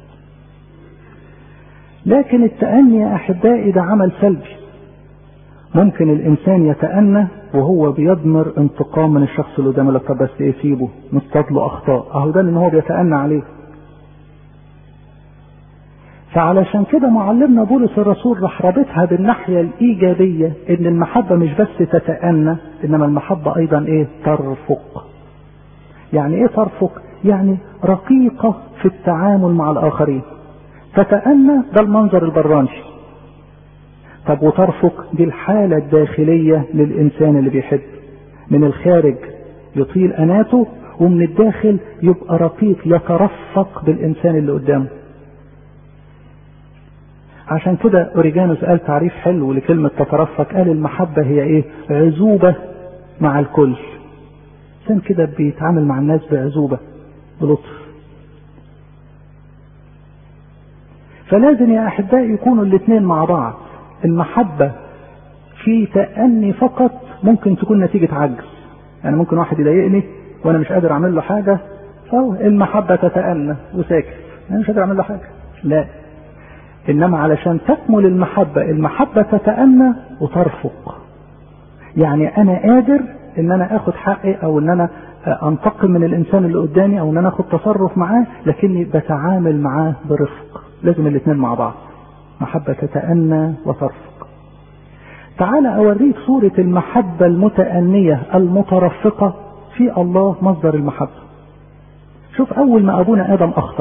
لكن التأني يا أحبائي ده عمل سلبي ممكن الإنسان يتأنى وهو بيضمر انتقام من الشخص اللي قدامه لك طب بس إيه سيبه نصطاد له أخطاء أهو ده إن هو بيتأنى عليه فعلشان كده معلمنا بولس الرسول راح رابطها بالناحية الإيجابية إن المحبة مش بس تتأنى إنما المحبة أيضا إيه ترفق يعني إيه ترفق؟ يعني رقيقة في التعامل مع الآخرين تتأنى ده المنظر البراني طب وترفق دي الحالة الداخلية للإنسان اللي بيحب من الخارج يطيل أناته ومن الداخل يبقى رقيق يترفق بالإنسان اللي قدامه عشان كده أوريجانوس قال تعريف حلو لكلمة تترفق قال المحبة هي إيه عزوبة مع الكل إنسان كده بيتعامل مع الناس بعزوبة بلطف فلازم يا احبائي يكونوا الاثنين مع بعض المحبه في تأني فقط ممكن تكون نتيجة عجز يعني ممكن واحد يضايقني وانا مش قادر اعمل له حاجة فهو المحبة تتأنى وساكت انا مش قادر اعمل له حاجة لا انما علشان تكمل المحبة المحبة تتأنى وترفق يعني انا قادر ان انا اخد حقي او ان انا انتقم من الانسان اللي قدامي او ان انا اخد تصرف معاه لكني بتعامل معاه برفق لازم الاثنين مع بعض محبة تتأنى وترفق تعال أوريك صورة المحبة المتأنية المترفقة في الله مصدر المحبة شوف أول ما أبونا آدم أخطأ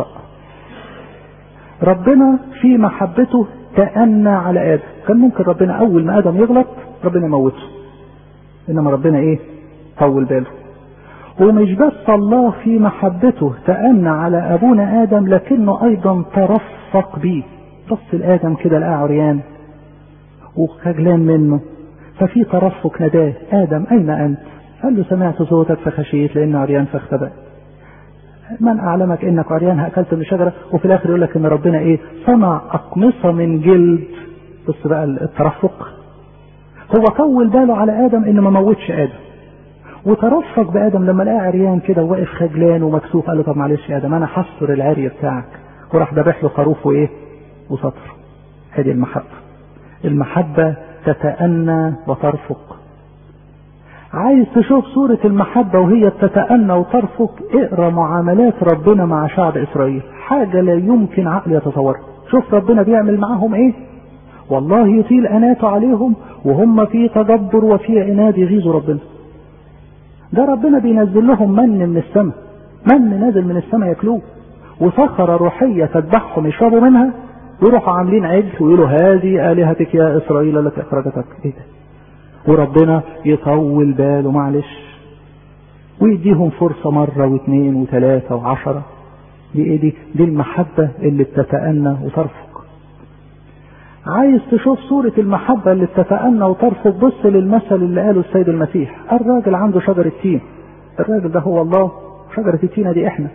ربنا في محبته تأنى على آدم كان ممكن ربنا أول ما آدم يغلط ربنا يموته إنما ربنا إيه طول باله ومش بس الله في محبته تأنى على أبونا آدم لكنه أيضا ترفق بيه بص لآدم كده لقاه عريان وخجلان منه ففي ترفق نداه آدم أين أنت؟ قال له سمعت صوتك فخشيت لأن عريان فاختبأت من أعلمك إنك عريان أكلت من الشجرة وفي الآخر يقول لك إن ربنا إيه صنع أقمصة من جلد بص بقى الترفق هو طول باله على آدم إنه ما موتش آدم وترفق بادم لما لقى عريان كده وواقف خجلان ومكسوف قال له طب معلش يا ادم انا هستر العري بتاعك وراح ذبح له خروف وايه وسطر هذه المحبه المحبه تتأنى وترفق عايز تشوف صورة المحبة وهي بتتأنى وترفق اقرا معاملات ربنا مع شعب إسرائيل حاجة لا يمكن عقل يتصورها شوف ربنا بيعمل معاهم ايه والله يطيل أناته عليهم وهم في تدبر وفي عناد يغيظوا ربنا ده ربنا بينزل لهم من من السماء من نازل من السماء ياكلوه وصخرة روحية تذبحهم يشربوا منها يروحوا عاملين عجل ويقولوا هذه آلهتك يا إسرائيل التي أخرجتك إيه ده وربنا يطول باله معلش ويديهم فرصة مرة واثنين وثلاثة وعشرة دي ايه دي دي المحبة اللي بتتأنى وترفق عايز تشوف صورة المحبة اللي بتتأنى وترفق بص للمثل اللي قاله السيد المسيح الراجل عنده شجرة تين الراجل ده هو الله شجرة التينة دي احنا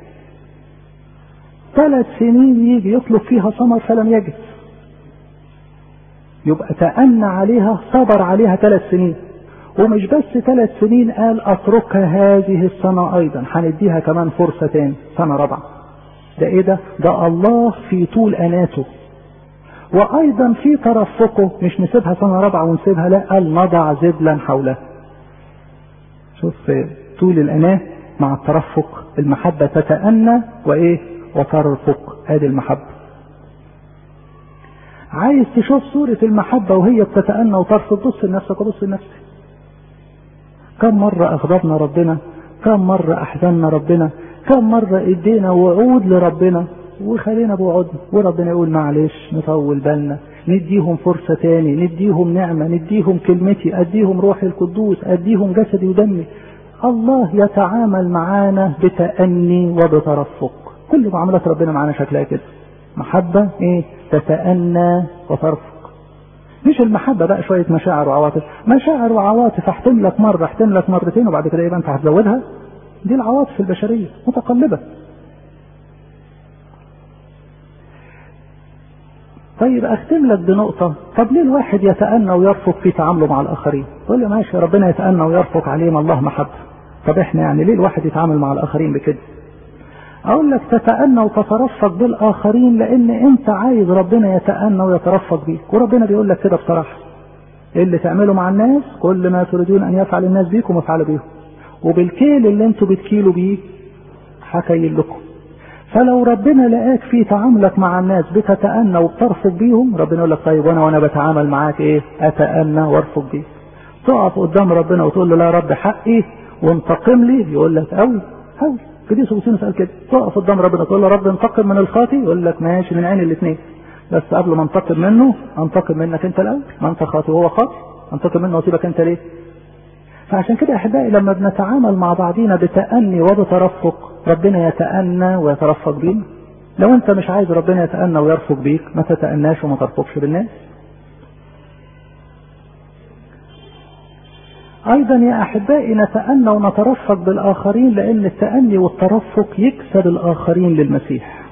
ثلاث سنين يجي يطلب فيها ثمر فلم يجد يبقى تأنى عليها صبر عليها ثلاث سنين ومش بس ثلاث سنين قال اتركها هذه السنة ايضا هنديها كمان فرصة تاني سنة رابعة ده ايه ده ده الله في طول اناته وايضا في ترفقه مش نسيبها سنة رابعة ونسيبها لا قال نضع زبلا حولها شوف طول الاناه مع الترفق المحبة تتأنى وايه وترفق ادي المحبة عايز تشوف صورة المحبة وهي بتتأنى وترفض بص لنفسك وبص لنفسك كم مرة أغضبنا ربنا كم مرة أحزننا ربنا كم مرة ادينا وعود لربنا وخلينا بوعودنا وربنا يقول معلش نطول بالنا نديهم فرصة تاني نديهم نعمة نديهم كلمتي أديهم روحي القدوس أديهم جسدي ودمي الله يتعامل معانا بتأني وبترفق كل معاملات ربنا معانا شكلها كده محبة ايه تتأنى وترفق مش المحبة بقى شوية مشاعر وعواطف مشاعر وعواطف احتم لك مرة احتم لك مرتين وبعد كده يبقى انت هتزودها دي العواطف البشرية متقلبة طيب اختم لك بنقطة طب ليه الواحد يتأنى ويرفق في تعامله مع الآخرين تقول لي ماشي ربنا يتأنى ويرفق عليهم الله محبة طب احنا يعني ليه الواحد يتعامل مع الآخرين بكده اقول لك تتأنى وتترفق بالاخرين لان انت عايز ربنا يتأنى ويترفق بيك وربنا بيقول لك كده بصراحة اللي تعمله مع الناس كل ما تريدون ان يفعل الناس بيكم افعلوا بيهم وبالكيل اللي انتوا بتكيلوا بيه حكاين لكم فلو ربنا لقاك في تعاملك مع الناس بتتأنى وبترفق بيهم ربنا يقول لك طيب وانا وانا بتعامل معاك ايه اتأنى وارفق بيك تقف قدام ربنا وتقول له لا يا رب حقي وانتقم لي يقول لك قوي قوي قديس اغسطينوس قال كده تقف قدام ربنا تقول له رب انتقم من الخاطي يقول لك ماشي من عين الاثنين بس قبل ما انتقم منه انتقم منك انت الاول ما انت خاطي وهو خاطي انتقم منه واسيبك انت ليه فعشان كده احبائي لما بنتعامل مع بعضينا بتأني وبترفق ربنا يتأنى ويترفق بينا لو انت مش عايز ربنا يتأنى ويرفق بيك ما تتأناش وما ترفقش بالناس ايضا يا احبائي نتأنى ونترفق بالاخرين لان التأني والترفق يكسب الاخرين للمسيح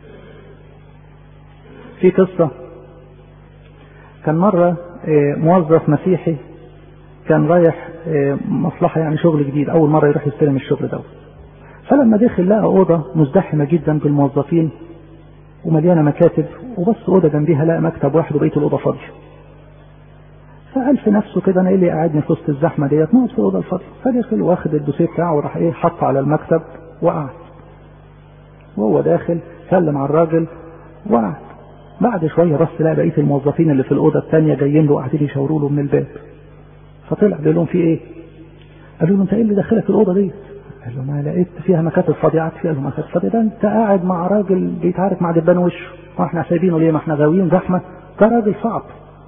في قصة كان مرة موظف مسيحي كان رايح مصلحة يعني شغل جديد اول مرة يروح يستلم الشغل ده فلما دخل لقى اوضة مزدحمة جدا بالموظفين ومليانة مكاتب وبس اوضة جنبيها لقى مكتب واحد وبقية الاوضة فاضية فقال في نفسه كده انا ايه اللي قاعدني في وسط الزحمه ديت نقعد في الاوضه الفاضيه فدخل واخد الدوسيه بتاعه وراح ايه حطه على المكتب وقعد وهو داخل سلم على الراجل وقعد بعد شويه بص لقى بقيه الموظفين اللي في الاوضه الثانيه جايين له قاعدين يشاوروا له من الباب فطلع بيقول لهم في ايه؟ قالوا له انت ايه اللي دخلك الاوضه دي؟ قال له ما لقيت فيها مكاتب فاضيه قعدت فيها له مكاتب فاضيه ده انت قاعد مع راجل بيتعارك مع دبان وشه واحنا سايبينه ليه ما احنا غاويين زحمه ده راجل صعب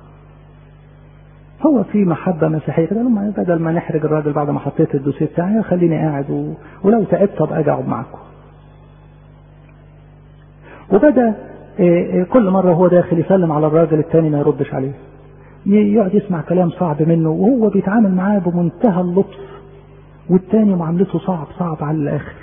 هو في محبة مسيحية كده لما بدل ما نحرج الراجل بعد ما حطيت الدوسيه بتاعي خليني قاعد و... ولو تعبت ابقى اجي اقعد معاكم. وبدا كل مرة هو داخل يسلم على الراجل التاني ما يردش عليه. يقعد يسمع كلام صعب منه وهو بيتعامل معاه بمنتهى اللطف والتاني معاملته صعب صعب على الاخر.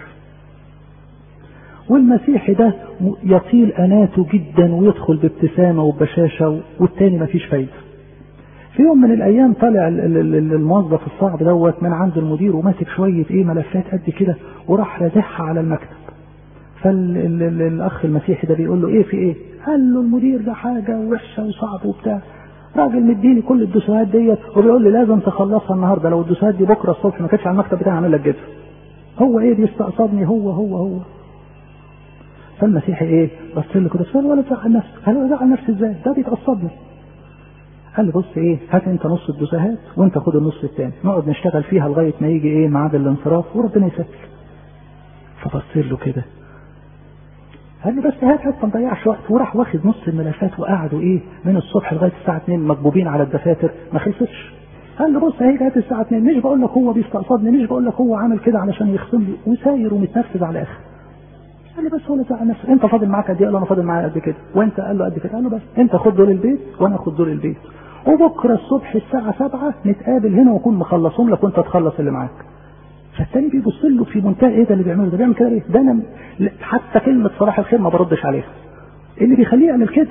والمسيحي ده يطيل اناته جدا ويدخل بابتسامة وبشاشة والتاني مفيش فايدة. في يوم من الايام طالع الموظف الصعب دوت من عند المدير وماسك شويه ايه ملفات قد كده وراح رازعها على المكتب فالاخ المسيحي ده بيقول له ايه في ايه قال له المدير ده حاجه وحشه وصعب وبتاع راجل مديني كل الدسوهات ديت وبيقول لي لازم تخلصها النهارده لو الدسوهات دي بكره الصبح ما كانتش على المكتب بتاعي اعمل لك جدول هو ايه بيستقصدني هو هو هو فالمسيحي ايه بص له كده قال ولا تزعل نفسك قال له ازعل نفسي ازاي ده بيتقصدني قال له بص ايه هات انت نص الدساهات وانت خد النص الثاني نقعد نشتغل فيها لغايه ما يجي ايه ميعاد الانصراف وربنا يسهل فبص له كده قال لي بس هات هات ما نضيعش وقت وراح واخد نص الملفات وقعدوا ايه من الصبح لغايه الساعه 2 مكبوبين على الدفاتر ما خلصتش قال له بص اهي جت الساعه 2 مش بقول لك هو بيستقصدني مش بقول لك هو عامل كده علشان يخصم لي وساير ومتنفذ على الاخر قال لي بس هو زعل نفسه انت فاضل معاك قد ايه قال له انا فاضل معايا قد كده وانت قال له قد كده قال له بس انت خد دول البيت وانا اخد دول البيت وبكره الصبح الساعه 7 نتقابل هنا واكون مخلصهم لك وانت تخلص اللي معاك فالتاني بيبص له في منتهى ايه ده اللي بيعمله ده بيعمل كده ليه؟ ده انا حتى كلمه صلاح الخير ما بردش عليها. اللي بيخليه يعمل كده.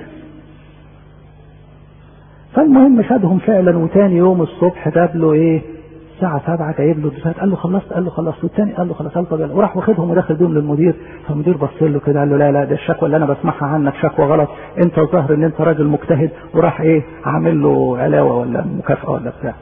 فالمهم خدهم فعلا وتاني يوم الصبح جاب له ايه؟ الساعة 7 جايب له الدفات قال له خلصت قال له خلصت والتاني قال له خلاص قال له وراح واخدهم وداخل بيهم للمدير فالمدير بص له كده قال له لا لا ده الشكوى اللي انا بسمعها عنك شكوى غلط انت الظاهر ان انت راجل مجتهد وراح ايه عامل له علاوه ولا مكافاه ولا بتاع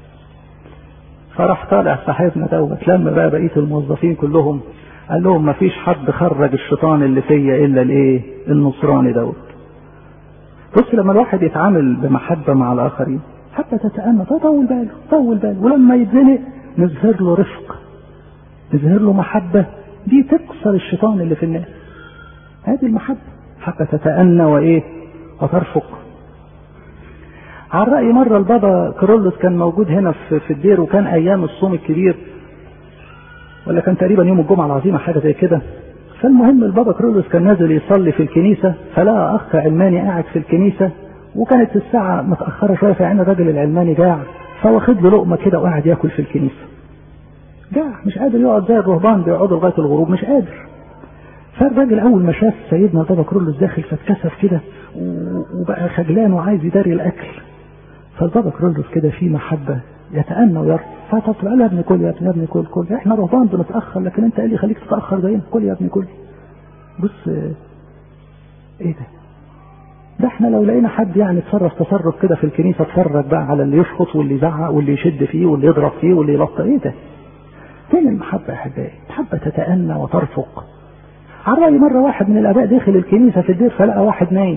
فراح طالع صاحبنا دوت لما بقى بقيه الموظفين كلهم قال لهم ما فيش حد خرج الشيطان اللي فيا الا الايه النصراني دوت بص لما الواحد يتعامل بمحبه مع الاخرين حتى تتأنى طول باله طول باله ولما يتزنق نظهر له رفق نظهر له محبة دي تكسر الشيطان اللي في الناس هذه المحبة حتى تتأنى وإيه وترفق على رأي مرة البابا كارولوس كان موجود هنا في, في الدير وكان أيام الصوم الكبير ولا كان تقريبا يوم الجمعة العظيمة حاجة زي كده فالمهم البابا كارولوس كان نازل يصلي في الكنيسة فلقى أخ علماني قاعد في الكنيسة وكانت الساعة متأخرة شوية فعين الراجل العلماني جاع فواخد له لقمة كده وقاعد ياكل في الكنيسة. جاع مش قادر يقعد زي الرهبان بيقعدوا لغاية الغروب مش قادر. فالراجل أول ما شاف سيدنا البابا كرولوس داخل فاتكسف كده وبقى خجلان وعايز يداري الأكل. فالبابا كرولوس كده فيه محبة يتأنى ويرفع فطب قال يا ابني كل يا ابني يا ابني كل كل احنا رهبان بنتأخر لكن انت قال لي خليك تتأخر زينا كل يا ابني كل. بص ايه ده؟ ده احنا لو لقينا حد يعني تصرف تصرف كده في الكنيسه اتفرج بقى على اللي يشخط واللي يزعق واللي يشد فيه واللي يضرب فيه واللي يلطق ايه ده؟ فين المحبه يا احبائي؟ المحبه تتأنى وترفق. على رأي مره واحد من الاباء دخل الكنيسه في الدير فلقى واحد نايم.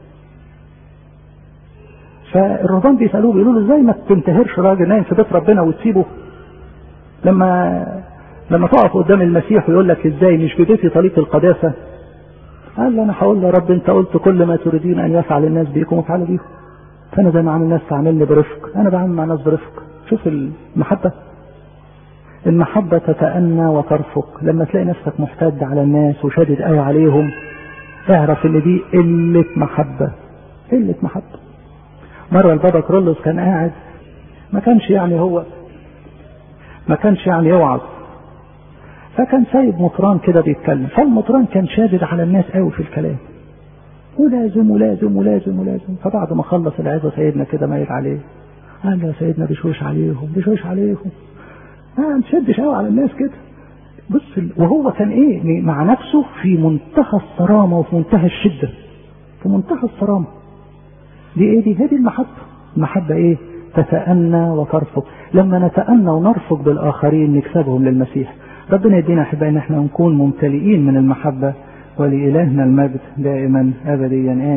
فالرهبان بيسالوه بيقولوا له ازاي ما تنتهرش راجل نايم في بيت ربنا وتسيبه؟ لما لما تقف قدام المسيح ويقول لك ازاي مش ببيتي طريق القداسه قال له انا هقول له يا رب انت قلت كل ما تريدين ان يفعل الناس بيكم افعلوا بيهم فانا زي ما عامل الناس تعاملني برفق انا بعمل مع الناس برفق شوف المحبه المحبة تتأنى وترفق لما تلاقي نفسك محتد على الناس وشادد قوي عليهم اعرف ان دي قلة محبة قلة محبة مرة البابا كرولوس كان قاعد ما كانش يعني هو ما كانش يعني يوعظ فكان سايب مطران كده بيتكلم فالمطران كان شادد على الناس قوي في الكلام ولازم ولازم ولازم ولازم فبعد ما خلص العظه سيدنا كده مايل عليه قال له يا سيدنا بشوش عليهم بشوش عليهم ما تشدش قوي على الناس كده بص وهو كان ايه مع نفسه في منتهى الصرامه وفي منتهى الشده في منتهى الصرامه دي ايه دي هذه المحبه المحبه ايه تتأنى وترفق لما نتأنى ونرفق بالآخرين نكسبهم للمسيح ربنا يدينا احبائي ان احنا نكون ممتلئين من المحبه ولإلهنا المجد دائما ابديا آمين